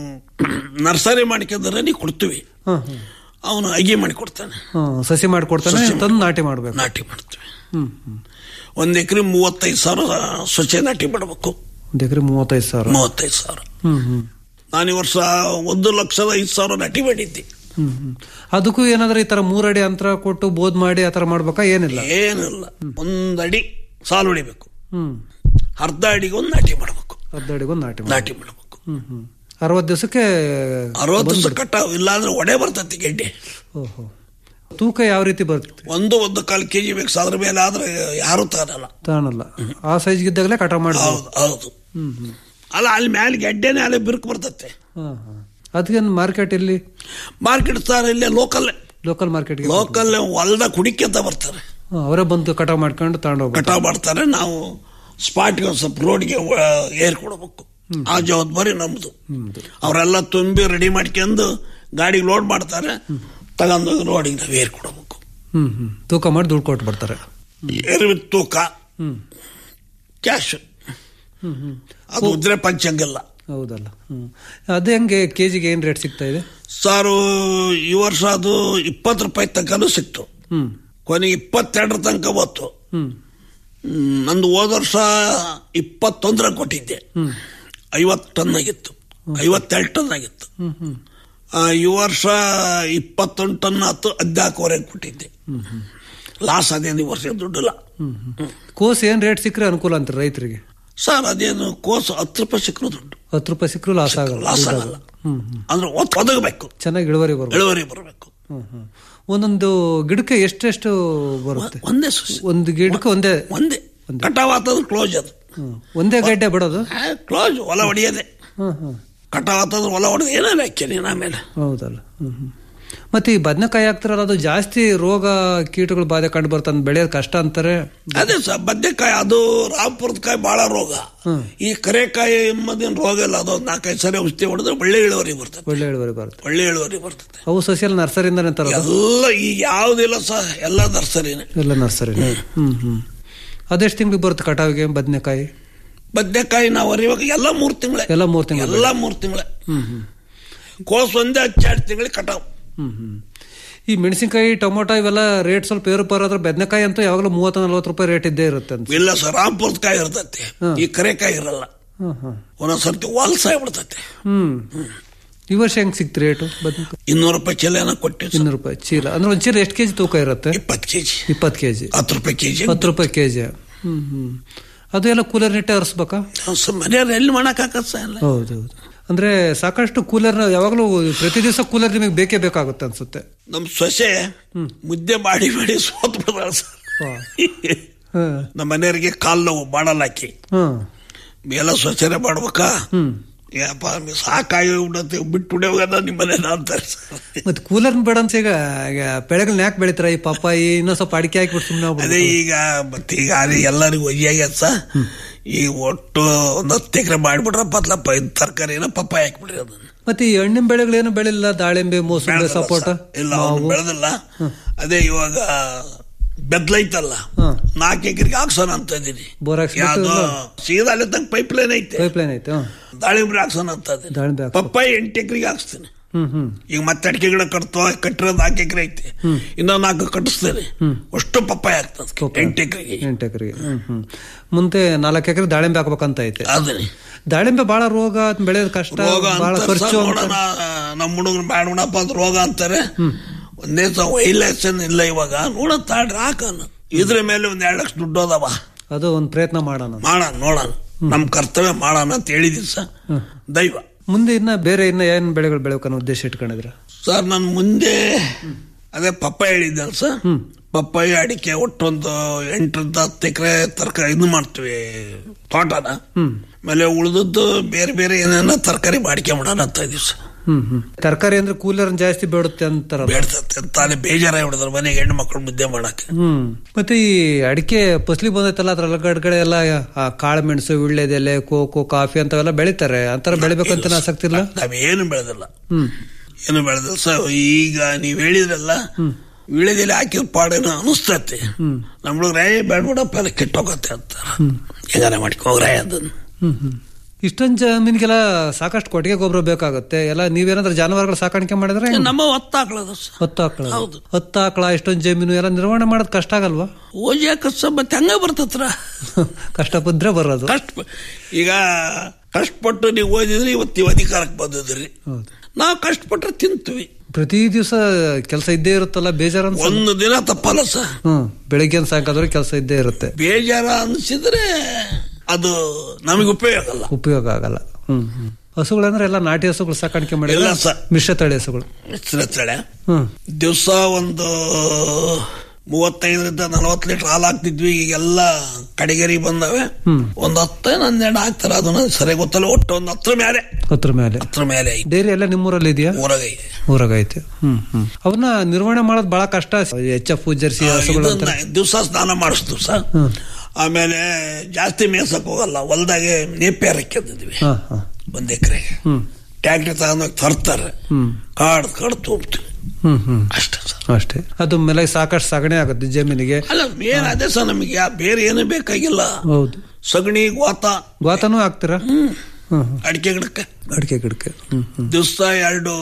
ನರ್ಸರಿ ಮಾಡ್ಕೊಂಡ್ರೆ ನೀ ಕೊಡ್ತೀವಿ ಹ್ಮ್ ಹ್ಮ್ ಅವನು ಅಗಿ ಮಾಡಿ ಕೊಡ್ತಾನೆ ಹ್ಮ್ ಸಸಿ ಮಾಡ್ಕೊಡ್ತಾನೆ ಸಸಿ ತಂದು ನಾಟಿ ಮಾಡ್ಬೇಕು ನಾಟಿ ಮಾಡ್ತೀವಿ ಹ್ಮ್ ಹ್ಮ್ ಒಂದ್ ಎಕರೆ ಮೂವತ್ತೈದು ಸಾವಿರ ಸೊಸೆ ನಾಟಿ ಮಾಡಬೇಕು ಒಂದ್ ಎಕರೆ ಮೂವತ್ತೈದು ಸಾವಿರ ಮೂವತ್ತೈದು ಸಾವಿರ ಹ್ಮ್ ಹ್ಮ್ ನಾನು ಈ ವರ್ಷ ಒಂದು ಲಕ್ಷದ ಐದು ಸಾವಿರ ನಾಟಿ ಮಾಡಿದ್ದೆ ಹ್ಮ್ ಹ್ಮ್ ಅದಕ್ಕೂ ಏನಾದ್ರೂ ಈ ತರ ಮೂರಡಿ ಅಂತರ ಕೊಟ್ಟು ಬೋದ್ ಮಾಡಿ ಆತರ ಮಾಡ್ಬೇಕಾ ಏನಿಲ್ಲ ಏನಿಲ್ಲ ಒಂದ್ ಅಡಿ ಸಾಲು ಹೊಡಿಬೇಕು ಹ್ಮ್ ಅರ್ಧ ಅಡಿಗೆ ಒಂದು ನಾಟಿ ಮಾಡಬೇಕು ಅರ್ಧ ಅಡಿಗೊಂದು ನಾಟಿ ಮಾಡಿ ನಾಟಿ ಮಾಡಬೇಕು ಹ್ಮ್ ಹ್ಮ್ ಅರವತ್ತು ದಿವಸಕ್ಕೆ ಅರವತ್ತು ದಿವಸ ಕಟಾವು ಇಲ್ಲ ಅಂದ್ರೆ ಒಡೆ ಬರ್ತೈತಿ ಗೆಡ್ಡೆ ಓಹೋ ತೂಕ ಯಾವ ರೀತಿ ಬರುತ್ತೆ ಒಂದು ಒಂದು ಕಾಲು ಕೆಜಿ ಬೇಕು ಅದ್ರ ಮೇಲೆ ಆದ್ರೆ ಯಾರು ತಗೊಳಲ್ಲ ತಾನಲ್ಲ ಆ ಸೈಜ್ ಇದ್ದಾಗಲೇ ಕಟಾವ್ ಮಾಡಿ ಹೌದು ಹೌದು ಹ್ಮ್ ಹ್ಮ್ ಅಲ್ಲ ಅಲ್ಲಿ ಮೇಲೆ ಗೆಡ್ಡೆನೆ ಅಲ್ಲಿ ಬಿರುಕು ಬರ್ತೈತೆ ಹಾ ಹಾ ಅದಕ್ಕೇನು ಮಾರ್ಕೆಟ್ ಇಲ್ಲಿ ಮಾರ್ಕೆಟ್ ಸರ್ ಇಲ್ಲೇ ಲೋಕಲ್ ಲೋಕಲ್ ಮಾರ್ಕೆಟ್ಗೆ ಲೋಕಲ್ ಹೊಲ್ದ ಕುಡಿಕ್ಯಂತ ಬರ್ತಾರೆ ಅವರೇ ಬಂದು ಕಟಾವ್ ಮಾಡ್ಕೊಂಡು ತಗೊಂಡು ಹೋಗ್ಬೇಕು ಕಟಾವ್ ಮಾಡ್ತಾರೆ ನಾವು ಸ್ಪಾಟ್ಗೆ ಒಂದು ಸ್ವಲ್ಪ ರೋಡ್ಗೆ ಏರ್ ಕೊಡಬೇಕು ಆ ಜವಾಬ್ದಾರಿ ನಮ್ದು ಅವರೆಲ್ಲ ತುಂಬಿ ರೆಡಿ ಮಾಡ್ಕೊಂಡು ಗಾಡಿಗೆ ಲೋಡ್ ಮಾಡ್ತಾರೆ ತಗೊಂಡು ರೋಡಿಗೆ ನಾವು ಏರ್ ಕೊಡಬೇಕು ಹ್ಮ್ ಹ್ಮ್ ತೂಕ ಮಾಡಿ ದುಡ್ಡು ಕೊಟ್ಟು ಬರ್ತಾರೆ ಏರ್ ವಿತ್ ತೂಕ ಹ್ಮ್ ಕ್ಯಾಶ್ ಹ್ಮ್ ಹ್ಮ್ ಅದು ಉದ್ರೆ ಪಂಚಂಗಿಲ್ಲ ಹೌದಲ್ಲ ಹ್ಮ್ ಅದು ಹೆಂಗೆ ಕೆಜಿಗೆ ಏನ್ ರೇಟ್ ಸಿಗ್ತಾ ಇದೆ ಸಾರು ಈ ವರ್ಷ ಅದು ಇಪ್ಪತ್ತು ರೂಪಾಯಿ ತನಕನೂ ಸಿಕ್ತು ಹ್ಮ್ ಕೊನೆಗೆ ಇಪ್ಪತ್ತೆರಡರ ತನಕ ಬಂತು ಹ್ಮ್ ಹ್ಮ್, ನಂದು ಹೋದ ವರ್ಷ ಇಪ್ಪತ್ತೊಂದರ ಕೊಟ್ಟಿದ್ದೆ ಹ್ಮ್ ಐವತ್ತು ಟನ್ ಆಗಿತ್ತು ಐವತ್ತೆರಡು ಟನ್ ಆಗಿತ್ತು ಹ್ಮ್ ಹ್ಮ್ ಆ, ಈ ವರ್ಷ ಇಪ್ಪತ್ತೊಂದು ಟನ್ ಆತು ಹದಿನಾಲ್ಕುವರೆಗೆ ಕೊಟ್ಟಿದ್ದೆ ಲಾಸ್ ಅದೇನು ಈ ವರ್ಷ ದುಡ್ಡಿಲ್ಲ ಹ್ಮ್ ಹ್ಮ್ ಕೋಸ್ ಏನ್ ರೇಟ್ ಸಿಕ್ಕರೆ ಅನುಕೂಲ ಅಂತಾರೆ ರೈತರಿಗೆ ಸರ್ ಅದೇನು ಕೋಸು ಹತ್ತು ರೂಪಾಯಿ ಸಿಕ್ಕರು ದುಡ್ಡು ಹತ್ತು ರೂಪಾಯಿ ಸಿಕ್ಕರು ಲಾಸ್ ಆಗಲ್ಲ ಲಾಸ್ ದುಡ್ಡು ಆಗಲ್ಲ ಹ್ಮ್ ಹ್ಮ್ ಅಂದ್ರೆ ಒತ್ತು ಒದಗಬೇಕು ಚೆನ್ನಾಗಿ ಇಳುವರಿ ಬರ್ಬೋದು ಇಳುವರಿ ಬರಬೇಕು ಹ್ಮ್ ಹ್ಮ್ ಒಂದೊಂದು ಗಿಡಕ್ಕೆ ಎಷ್ಟೆಷ್ಟು ಬರುತ್ತೆ ಒಂದೇ ಸುಸಿ ಒಂದು ಗಿಡಕ್ಕೆ ಒಂದೇ ಒಂದೇ ಕಟಾವ್ ಆತಂದ್ರೆ ಕ್ಲೋಸ್ ಅದು ಹ್ಮ್. ಒಂದೇ ಗಡ್ಡೆ ಬಿಡೋದು ಕ್ಲೋಸ್ ಹೊಲ ಹೊಡಿಯೋದೆ ಹ್ಮ್ ಹ್ಮ್ ಕಟಾವ್ ಆತಂದ್ರೆ ಹೊಲ ಹೊಡೆದು ಏನೇನು ಹಾಕ್ಯ ನೀನು ಆಮೇಲೆ ಹೌದಲ್ಲ ಹ್ಮ್ ಹ್ಮ್ ಮತ್ತೆ ಈ ಬದನೆಕಾಯಿ ಹಾಕ್ತಿರಲ್ಲ ಅದು ಜಾಸ್ತಿ ರೋಗ ಕೀಟಗಳು ಬಾಧೆ ಕಂಡು ಬರ್ತಂದ್ ಬೆಳೆಯೋದು ಕಷ್ಟ ಅಂತಾರೆ ಅದೇ ಸರ್ ಬದನೆಕಾಯಿ ಅದು ರಾಮಪುರದ ಕಾಯಿ ಬಹಳ ರೋಗ ಈ ಕರೆಕಾಯಿ ಎಂಬುದೇನು ರೋಗ ಇಲ್ಲ ಅದು ಒಂದ್ ನಾಲ್ಕೈದು ಸರಿ ಔಷಧಿ ಹೊಡೆದ್ರೆ ಒಳ್ಳೆ ಇಳುವರಿ ಬರ್ತದೆ ಒಳ್ಳೆ ಇಳುವರಿ ಬರುತ್ತೆ ಒಳ್ಳೆ ಇಳುವರಿ ಬರ್ತದೆ ಅವು ಸಸಿಯಲ್ಲಿ ನರ್ಸರಿಯಿಂದನೇ ತರೋದು ಎಲ್ಲ ಈಗ ಯಾವುದಿಲ್ಲ ಸರ್ ಎಲ್ಲ ನರ್ಸರಿನೇ ಎಲ್ಲ ನರ್ಸರಿ ಹ್ಮ್ ಹ್ಮ್ ಅದೆಷ್ಟು ತಿಂಗಳಿಗೆ ಬರುತ್ತೆ ಕಟಾವಿಗೆ ಬದನೆಕಾಯಿ ಬದನೆಕಾಯಿ ನಾವು ಅರಿವಾಗ ಎಲ್ಲ ಮೂರ್ ತಿಂಗಳೇ ಎಲ್ಲ ಮೂರ್ ತಿಂಗಳು ಎಲ್ಲ ಮೂರ್ ತಿಂಗಳೇ ಹ್ಮ್ ಹ್ಮ್ ಕೋಸ್ ಒಂದೇ ಹಚ್ಚೆರಡು ತಿಂಗಳಿಗೆ ಕಟಾವು ಹ್ಮ್ ಹ್ಮ್ ಈ ಮೆಣಸಿನಕಾಯಿ ಟೊಮೊಟೊ ಇವೆಲ್ಲ ರೇಟ್ ಸ್ವಲ್ಪ ಏರುಪಾರು ಆದ್ರೆ ಬದನೆಕಾಯಿ ಅಂತೂ ಯಾವಾಗಲೂ ಮೂವತ್ತು ನಲ್ವತ್ತು ರೂಪಾಯಿ ರೇಟ್ ಇದ್ದೇ ಇರುತ್ತೆ ಅಂತ ಇಲ್ಲ ಸರ್ ರಾಮಪುರದ ಕಾಯಿ ಇರ್ತೈತಿ ಈ ಕರೆಕಾಯಿ ಇರಲ್ಲ ಹ್ಮ್ ಹ್ಮ್ ಒಂದೊಂದ್ಸರ್ತಿ ವಾಲ್ಸಾಗ್ಬಿಡ್ತೈತಿ ಹ್ಮ್ ಈ ವರ್ಷ ಹೆಂಗ್ ಸಿಕ್ತು ರೇಟು ಬದನೆಕಾಯಿ ಇನ್ನೂರು ರೂಪಾಯಿ ಚೀಲ ಏನೋ ಕೊಟ್ಟಿವಿ ಇನ್ನೂರು ರೂಪಾಯಿ ಚೀಲ ಅಂದ್ರೆ ಒಂದ್ ಚೀಲ ಎಷ್ಟು ಕೆಜಿ ತೂಕ ಇರುತ್ತೆ ಇಪ್ಪತ್ತು ಕೆಜಿ ಇಪ್ಪತ್ತು ಕೆಜಿ ಹತ್ತು ರೂಪಾಯಿ ಕೆಜಿ ಹತ್ತು ರೂಪಾಯಿ ಕೆಜಿ ಹ್ಮ್ ಹ್ಮ್ ಅದು ಎಲ್ಲ ಕೂಲರ್ ನಿಟ್ಟೆ ಹರಿಸ್ಬೇಕಾ ಮನೆಯವ್ರು ಎಲ್ಲಿ ಮಾಡಕ್ಕಾಗತ್ತ ಸರ್ ಎಲ್ಲ ಹೌದೌದು ಅಂದ್ರೆ ಸಾಕಷ್ಟು ಕೂಲರ್ ಯಾವಾಗಲೂ ಪ್ರತಿ ದಿವಸ ಕೂಲರ್ ನಿಮಗೆ ಬೇಕೇ ಬೇಕಾಗುತ್ತೆ ಅನ್ಸುತ್ತೆ ನಮ್ ಸೊಸೆ ಮುದ್ದೆ ಮಾಡಿ ಮಾಡಿ ಸೋತ್ ಬಿಡ್ತಾಳ ಸರ್ ಹ್ಮ್ ನಮ್ಮ ಮನೆಯವರಿಗೆ ಕಾಲ್ ನೋವು ಮಾಡಲ್ಲ ಹಾಕಿ ಹ್ಮ್ ಎಲ್ಲ ಸ್ವಚ್ಛನೆ ಮಾಡ್ಬೇಕಾ ಹ್ಮ್ ಯಪ್ಪ ಸಾಕಾಗಿ ಬಿಡತ್ತೆ ಬಿಟ್ಟು ಬಿಡೋದ ನಿಮ್ಮ ಮನೆ ಅಂತಾರೆ ಸರ್ ಮತ್ತೆ ಕೂಲರ್ ಬೇಡ ಅಂತ ಈಗ ಈಗ ಬೆಳೆಗಳನ್ನ ಯಾಕೆ ಬೆಳಿತಾರ ಈ ಪಪ್ಪಾಯಿ ಇನ್ನೊಂದ್ ಸ್ವಲ್ಪ ಅಡಿಕೆ ಹಾಕ್ಬಿಟ್ಟು ಸುಮ್ಮನೆ ಅದೇ ಈಗ ಮತ್ತೆ ಈಗ ಅದೇ ಎಲ್ಲರಿಗೂ ಒಯ್ಯಾಗ್ಯದ ಸರ್ ಈಗ ಒಟ್ಟು ಒಂದ್ ಹತ್ತು ಎಕರೆ ಮಾಡ್ಬಿಟ್ರೆ ಪತ್ಲಪ್ಪ ಇದು ತರಕಾರಿನ ಪಪ್ಪಾಯ ಹಾಕ್ಬಿಡ್ರಿ ಅದನ್ನ ಮತ್ತೆ ಈ ಹಣ್ಣಿನ ಬೆಳೆಗಳೇನು ಬೆಳಿಲ್ಲ ದಾಳಿಂಬೆ ಮೋಸಂಬಿ ಬೆಳ್ದಲ್ಲ ಸಪೋಟ ಸರ್. ಇಲ್ಲ ಅವ್ನು ಬೆಳೆದಿಲ್ಲ ಅದೇ ಇವಾಗ ಬೆದ್ಲೈತಲ್ಲ ನಾಲ್ಕು ಎಕರೆಗೆ ಹಾಕ್ಸೋಣ ಅಂತ ಇದೀನಿ ಬೋರ್ ಹಾಕ್ಸ್ಬಿಟ್ಟು ಯಾವ್ದೋ ಸೀದಾ ಅಲ್ಲಿ ತನಕ ಪೈಪ್ ಲೈನ್ ಐತೆ ಪೈಪ್ ಲೈನ್ ಐತೆ ಹ್ಮ್. ದಾಳಿಂಬ್ರಿ ಹಾಕ್ಸೋಣ ಅಂತ ಇದೀನಿ ದಾಳಿಂಬೆ ಹಾಕ್ಸ್ಬೇಕು. ಪಪ್ಪಾಯಿ ಎಂಟು ಎಕರೆಗೆ ಹಾಕ್ಸ್ತೀನಿ ಹ್ಮ್ ಹ್ಮ್ ಈಗ ಮತ್ತೆ ಅಡಿಕೆ ಗಿಡ ಕಟ್ತೋ ಕಟ್ಟಿರೋದು ನಾಲ್ಕು ಎಕರೆ ಐತೆ ಇನ್ನೊಂದು ನಾಲ್ಕು ಕಟ್ಟಿಸ್ತೇನೆ ಅಷ್ಟು ಪಪ್ಪಾಯಿ ಆಗ್ತದೆ ಎಂಟು ಎಕರೆಗೆ ಎಂಟು ಎಕರೆಗೆ ಹ್ಮ್ ಹ್ಮ್ ಮುಂದೆ ನಾಲ್ಕು ಎಕರೆ ದಾಳಿಂಬೆ ಹಾಕ್ಬೇಕಂತ ಐತೆ ಅದನ್ನೇ ದಾಳಿಂಬೆ ಬಹಳ ರೋಗ ಅದ್ನ ಬೆಳೆಯೋದು ಕಷ್ಟ ರೋಗ ಬಹಳ ಅಂತಾರೆ ಖರ್ಚು ಸರ್, ಅಂತ ನೋಡೋಣ ನಮ್ಮ ಹುಡುಗರು ಬೇಡಣಪ್ಪ ಅದು ರೋಗ ಅಂತಾರೆ ಒಂದೇ ಸಹ ವೈಲೇಷನ್ ಇಲ್ಲ ಇವಾಗ ನೋಡೋಣ ತಾಡ್ರಿ ಹಾಕೋಣ ಇದ್ರ ಮೇಲೆ ಒಂದ್ ಎರಡು ಲಕ್ಷ ದುಡ್ಡು ಅದಾವ ಅದು ಒಂದು ಪ್ರಯತ್ನ ಮಾಡೋಣ ಮಾಡೋಣ ನೋಡೋಣ ನಮ್ ಕರ್ತವ್ಯ ಮಾಡೋಣ ಅಂತ ಹೇಳಿದೀನಿ ಸರ್ ದೈವ ಮುಂದೆ ಇನ್ನ ಬೇರೆ ಇನ್ನ ಏನ್ ಬೆಳೆಗಳು ಬೆಳಕನ್ನೋ ಉದ್ದೇಶ ಇಟ್ಕೊಂಡಿದ್ರ ಸರ್ ನಾನು ಮುಂದೆ ಅದೇ ಪಪ್ಪಾಯ ಹೇಳಿದ್ದಲ್ಲ ಸರ್ ಪಪ್ಪಾಯ ಅಡಿಕೆ ಒಟ್ಟೊಂದು ಎಂಟರಿಂದ ಹತ್ತು ಎಕರೆ ತರಕಾರಿ ಇದು ಮಾಡ್ತೀವಿ ತೋಟನ ಆಮೇಲೆ ಉಳಿದದ್ದು ಬೇರೆ ಬೇರೆ ಏನೇನೋ ತರಕಾರಿ ಮಾಡ್ಕೆ ಮಾಡೋಣ ಅಂತ ಇದೀವಿ ಸರ್ ಹ್ಮ್ ಹ್ಮ್ ತರಕಾರಿ ಅಂದ್ರೆ ಕೂಲರ್ ಜಾಸ್ತಿ ಬೇಡುತ್ತೆ ಅಂತಾರಲ್ಲ ಬೇಡ್ತತ್ತೆ ತಾನೇ ಬೇಜಾರಾಗಿ ಬಿಡಿದ್ರು ಮನೆಗೆ ಹೆಣ್ಣು ಮಕ್ಕಳು ಮುದ್ದೆ ಮಾಡಕ್ಕೆ ಹ್ಮ್ ಮತ್ತೆ ಈ ಅಡಿಕೆ ಫಸಲಿ ಬಂದೈತಲ್ಲ ಅದ್ರ ಗಡ್ಗಡೆ ಎಲ್ಲ ಆ ಕಾಳು ಮೆಣಸು ವಿಳ್ಳೆದೆಲೆ ಕೋಕೋ ಕಾಫಿ ಅಂತವೆಲ್ಲ ಬೆಳಿತಾರೆ ಅಂತರ ಬೆಳಿಬೇಕಂತ ಆಸಕ್ತಿ ಇಲ್ಲ ನಾವೇನು ಬೆಳೆದಿಲ್ಲ ಹ್ಮ್ ಏನು ಬೆಳೆದಿಲ್ಲ ಸರ್ ಈಗ ನೀವ್ ಹೇಳಿದ್ರಲ್ಲ ವಿಳೆದೆಲೆ ಹಾಕಿದ ಪಾಡೇನೋ ಅನಿಸ್ತತ್ತೆ ನಮ್ಮ ಹುಡುಗ್ರೆ ಬೇಡ್ಬಿಡಪ್ಪ ಅದು ಕೆಟ್ಟೋಗತ್ತೆ ಅಂತ ಹೆಂಗಾರ ಮಾಡ್ಕೋಗ್ರೆ ಅದನ್ನ ಹ್ಮ್ ಹ್ಮ್ ಇಷ್ಟೊಂದು ಜಮೀನಿಗೆಲ್ಲ ಸಾಕಷ್ಟು ಕೊಟ್ಟಿಗೆ ಗೊಬ್ಬರ ಬೇಕಾಗುತ್ತೆ ಎಲ್ಲ ನೀವೇನಾದ್ರೂ ಜಾನುವಾರುಗಳ ಸಾಕಾಣಿಕೆ ಮಾಡಿದ್ರೆ ಹೆಂಗೆ? ನಮ್ಮ ಒತ್ತಾಕಳದ ಸರ್ ಹತ್ತು ಆಕಳ ಹೌದು. ಹತ್ತು ಆಕಳ ಇಷ್ಟೊಂದು ಜಮೀನು ಎಲ್ಲ ನಿರ್ವಹಣೆ ಮಾಡೋದು ಕಷ್ಟ ಆಗಲ್ವಾ ಓಜೆ ಕಷ್ಟ ಮತ್ತೆ ಹಂಗ ಬರ್ತತ್ರ ಕಷ್ಟಪದ್ರೆ ಬರೋದು ಕಷ್ಟ ಈಗ ಕಷ್ಟಪಟ್ಟು ನೀವು ಓದಿದ್ರಿ ಇವತ್ತು ನೀವು ಅಧಿಕಾರಕ್ಕೆ ಬಂದಿದ್ರಿ ಹೌದು ನಾವು ಕಷ್ಟಪಟ್ರೆ ತಿಂತೀವಿ ಪ್ರತಿ ದಿವಸ ಕೆಲಸ ಇದ್ದೇ ಇರುತ್ತಲ್ಲ ಬೇಜಾರ ಒಂದು ದಿನ ತಪ್ಪಲ್ಲ ಸರ್ ಹ್ಮ್ ಬೆಳಿಗ್ಗೆ ಸಾಯಂಕಾಲ ಕೆಲಸ ಇದ್ದೇ ಇರುತ್ತೆ ಬೇಜಾರ ಅನ್ಸಿದ್ರೆ ಅದು ನಮಗೆ ಉಪಯೋಗ ಅಲ್ಲ ಉಪಯೋಗ ಆಗಲ್ಲ ಹ್ಮ್ ಹ್ಮ್ ಹಸುಗಳಂದ್ರೆ ಎಲ್ಲ ನಾಟಿ ಹಸುಗಳು ಸಾಕಾಣಿಕೆ ಮಾಡಿಲ್ಲ ಇಲ್ಲ ಸರ್. ಮಿಶ್ರ ತಳಿ ಹಸುಗಳು ಹೆಸರು ತಳೆ ಹ್ಮ್ ದಿವಸ ಒಂದು ಮೂವತ್ತೈದರಿಂದ ನಲವತ್ತು ಲೀಟರ್ ಹಾಲು ಹಾಕ್ತಿದ್ವಿ ಈಗೆಲ್ಲ ಕಡೆಗರಿ ಬಂದವೆ ಒಂದ್ ಹತ್ತು ಹನ್ನೆರಡು ಹಾಕ್ತಾರೆ ಅದನ್ನ ಸರಿ ಗೊತ್ತಲ್ಲ ಒಟ್ಟು ಒಂದು ಹತ್ರ ಮೇಲೆ ಹತ್ರ ಮೇಲೆ ಹತ್ರ ಮೇಲೆ ಐತಿ ಡೈರಿ ಎಲ್ಲ ನಿಮ್ಮೂರಲ್ಲಿ ಇದೆಯಾ ಊರಾಗ ಐತಿ. ಊರಾಗ ಐತೆ ಹ್ಮ್ ಹ್ಮ್ ಅವನ್ನ ನಿರ್ವಹಣೆ ಮಾಡೋದು ಬಹಳ ಕಷ್ಟ ಎಚ್ ಎಫ್ ಜರ್ಸಿ ಹಸುಗಳು ಅಂತ ಇದನ್ನ ದಿವಸ ಸ್ನಾನ ಮಾಡಿಸ್ತೀವಿ ಸರ್ ಆಮೇಲೆ ಜಾಸ್ತಿ ಮೇಸಕ್ ಹೋಗಲ್ಲ ಹೊಲ್ದಾಗೆ ನೇಪೇರ್ ಹಾಕ್ಯದಿದ್ವಿ ಹಾ ಹಾ ಒಂದ್ ಎಕರೆಗೆ ಹ್ಮ್ ಟ್ಯಾಕ್ಟ್ರಿ ತಗೊಂಡೋಗಿ ತರ್ತಾರೆ ಹ್ಮ್ ಕಾಡ್ ಕಾಡ್ ತುಂಬ್ತೀವಿ ಹ್ಮ್ ಹ್ಮ್ ಅಷ್ಟೇ ಸರ್ ಅಷ್ಟೇ ಅದು ಮೇಲೆ ಸಾಕಷ್ಟು ಸಾಗಣೆ ಆಗುತ್ತೆ ಜಮೀನಿಗೆ ಅಲ್ಲ ಮೇನ್ ಅದೇ ಸರ್ ನಮಗೆ ಯಾ- ಬೇರೆ ಏನು ಬೇಕಾಗಿಲ್ಲ ಹೌದು ಸಗಣಿ ಗೋತ ಗೋತನೂ ಹಾಕ್ತೀರಾ ಹ್ಮ್ ಹ್ಮ್ ಅಡಿಕೆ ಗಿಡಕ್ಕೆ ಅಡಿಕೆ ಗಿಡಕ್ಕೆ ಹ್ಮ್ ಹ್ಮ್ ದಿವಸ ಎರಡು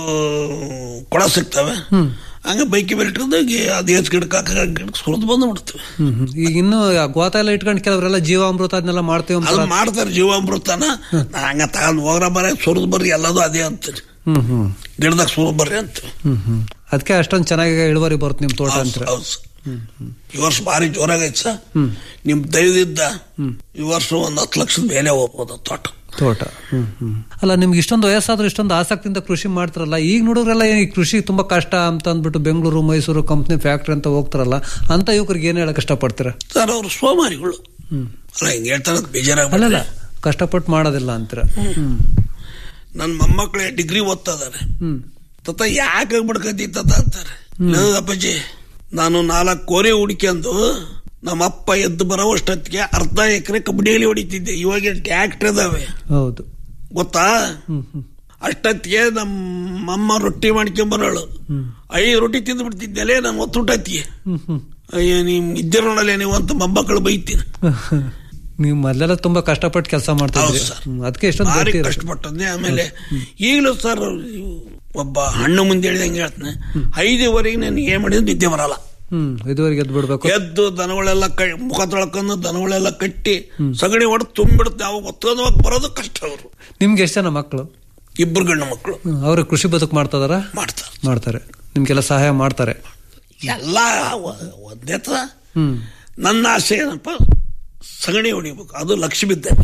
ಕೊಡ ಸಿಗ್ತವೆ ಹಂಗ ಬೈಕಿ ಬೆಲ್ಟ್ರದಾಗಿ ಅದು ಹೆಚ್ಚು ಗಿಡಕ್ಕೆ ಹಾಕ ಗಿಡಕ್ಕೆ ಸುರಿದು ಬಂದು ಬಿಡ್ತೀವಿ ಹ್ಮ್ ಹ್ಮ್ ಈಗ ಇನ್ನು ಆ ಗೋತ ಎಲ್ಲ ಇಟ್ಕೊಂಡು ಕೆಲವರೆಲ್ಲ ಜೀವಾಮೃತ ಅದನ್ನೆಲ್ಲ ಮಾಡ್ತೇವೆ ಅದು ಅಂತಾರ. ಮಾಡ್ತಾರೆ ಜೀವಾಮೃತನ ನಾ ಹಂಗ ತಗೊಂಡ್ ಹೋಗ್ರ ಬರ ಸುರಿದು ಬರ್ರಿ ಎಲ್ಲದೂ ಅದೇ ಅಂತೀನಿ ಹ್ಮ್ ಹ್ಮ್ ಗಿಡದಾಗ ಸುರಿದು ಬರ್ರಿ ಅಂತ ಹ್ಮ್ ಹ್ಮ್ ಅದಕ್ಕೆ ಅಷ್ಟೊಂದು ಚೆನ್ನಾಗಿ ಇಳುವರಿ ಬರುತ್ತೆ ನಿಮ್ ತೋಟ ಅಂತ ಹೌದು ಸರ್. ಈ ವರ್ಷ ಭಾರಿ ಜೋರಾಗೈತೆ ಸರ್ ನಿಮ್ ದಯವಿದ್ದ ಈ ವರ್ಷ ಒಂದ್ ಹತ್ತು ಲಕ್ಷದ ಮೇಲೆ ಹೋಗ್ಬೋದು ತೋಟ ತೋಟ ಹ್ಮ್ ಹ್ಮ್ ಅಲ್ಲ ನಿಮ್ಗೆ ಇಷ್ಟೊಂದು ವಯಸ್ಸಾದ್ರೂ ಇಷ್ಟೊಂದು ಆಸಕ್ತಿಯಿಂದ ಕೃಷಿ ಮಾಡ್ತಾರಲ್ಲ ಈಗ ನೋಡಿದ್ರೆಲ್ಲ ಈ ಕೃಷಿ ತುಂಬಾ ಕಷ್ಟ ಅಂತ ಅಂದ್ಬಿಟ್ಟು ಬೆಂಗಳೂರು ಮೈಸೂರು ಕಂಪ್ನಿ ಫ್ಯಾಕ್ಟ್ರಿ ಅಂತ ಹೋಗ್ತಾರಲ್ಲ ಅಂತ ಯುವಕರಿಗೆ ಏನ್ ಹೇಳಕ್ ಇಷ್ಟಪಡ್ತೀರಾ ಸರ್ ಅವ್ರು ಸೋಮಾರಿಗಳು ಹ್ಮ್ ಅಲ್ಲ ಹಿಂಗ್ ಹೇಳ್ತಾರೆ ಬೇಜಾರಾಗ ಅಲ್ಲಲ್ಲ ಕಷ್ಟಪಟ್ಟು ಮಾಡೋದಿಲ್ಲ ಅಂತೀರ ಹ್ಮ್ ನನ್ನ ಮೊಮ್ಮಕ್ಕಳೇ ಡಿಗ್ರಿ ಓದ್ತಾ ಇದಾರೆ ಹ್ಮ್ ತತ್ತ ಯಾಕೆ ಬಿಡ್ಕತಿ ತತ್ತ ಅಂತಾರೆ "ಲೋ ಅಪ್ಪಾಜಿ ನಾನು ನಾಲ್ಕು ಕೋರೆ ಹುಡ್ಕೊಂಡು ನಮ್ಮ ಅಪ್ಪ ಎದ್ದು ಬರೋವಷ್ಟೊತ್ತಿಗೆ ಅರ್ಧ ಎಕರೆ ಕಬಡ್ಡಿಯಲ್ಲಿ ಹೊಡಿತಿದ್ದೆ ಇವಾಗ ಟ್ಯಾಕ್ಟರ್ ಇದಾವೆ ಹೌದು ಗೊತ್ತಾ ಹ್ಮ್ ಹ್ಮ್ ಅಷ್ಟೊತ್ತಿಗೆ ನಮ್ಮ ಅಮ್ಮ ರೊಟ್ಟಿ ಮಾಡ್ಕೊಂಬರೋಳು ಐದು ರೊಟ್ಟಿ ತಿಂದು ಬಿಡ್ತಿದ್ದೆಲೆ ನಾನು ಒತ್ತುಟತ್ತಿಗೆ ಹ್ಮ್ ಹ್ಮ್ ಅಯ್ಯೋ ನೀವು ಇದ್ದಿರೋಣಲ್ಲೇ ನೀವು ಅಂತ ಮೊಮ್ಮಕ್ಕಳು ಬೈತೀನಿ ನೀವು ಮೊದಲೆಲ್ಲ ತುಂಬಾ ಕಷ್ಟಪಟ್ಟು ಕೆಲಸ ಮಾಡ್ತಾ ಹೌದು ಇದ್ರಿ ಸರ್. ಹ್ಮ್, ಅದಕ್ಕೆ ಎಷ್ಟೊಂದು ಭಾರಿ ಗೊತ್ತಿರೋದು. ಕಷ್ಟಪಟ್ಟದ್ದೆ ಆಮೇಲೆ ಈಗಲೂ ಸರ್ ಒಬ್ಬ ಹಣ್ಣು ಮುಂದೆ ಹೇಳಿದಂಗೆ ಹೇಳ್ತಾನೆ ಐದುವರೆಗೆ ನನಗೆ ಏನ್ ಮಾಡಿದ್ರು ನಿದ್ದೆ ಬರಲ್ಲ ಹ್ಮ್ ಇದುವರೆಗೆ ಎದ್ದು ಬಿಡ್ಬೇಕು ಎದ್ದು ದನಗಳೆಲ್ಲ ಕೈ ಮುಖ ತೊಳ್ಕೊಂಡು ದನಗಳೆಲ್ಲ ಕಟ್ಟಿ ಸಗಣಿ ಹೊಡೆದು ತುಂಬಿಡುತ್ತೆ ಅವಾಗ ಒತ್ತೋದವಾಗ ಬರೋದು ಕಷ್ಟ ಅವರು ನಿಮ್ಗೆ ಎಷ್ಟು ಜನ ಮಕ್ಕಳು ಇಬ್ಬರು ಗಂಡು ಮಕ್ಕಳು ಅವರು ಕೃಷಿ ಬದುಕು ಮಾಡ್ತದಾರ ಮಾಡ್ತಾರೆ ಮಾಡ್ತಾರೆ ನಿಮ್ಗೆಲ್ಲ ಸಹಾಯ ಮಾಡ್ತಾರೆ ಎಲ್ಲ ಒ- ಒಂದೇ ತರ ಹ್ಮ್ ನನ್ನ ಆಸೆ ಏನಪ್ಪ ಸಗಣಿ ಹೊಡಿಬೇಕು ಅದು ಲಕ್ಷ್ಯ ಬಿದ್ದಂಗೆ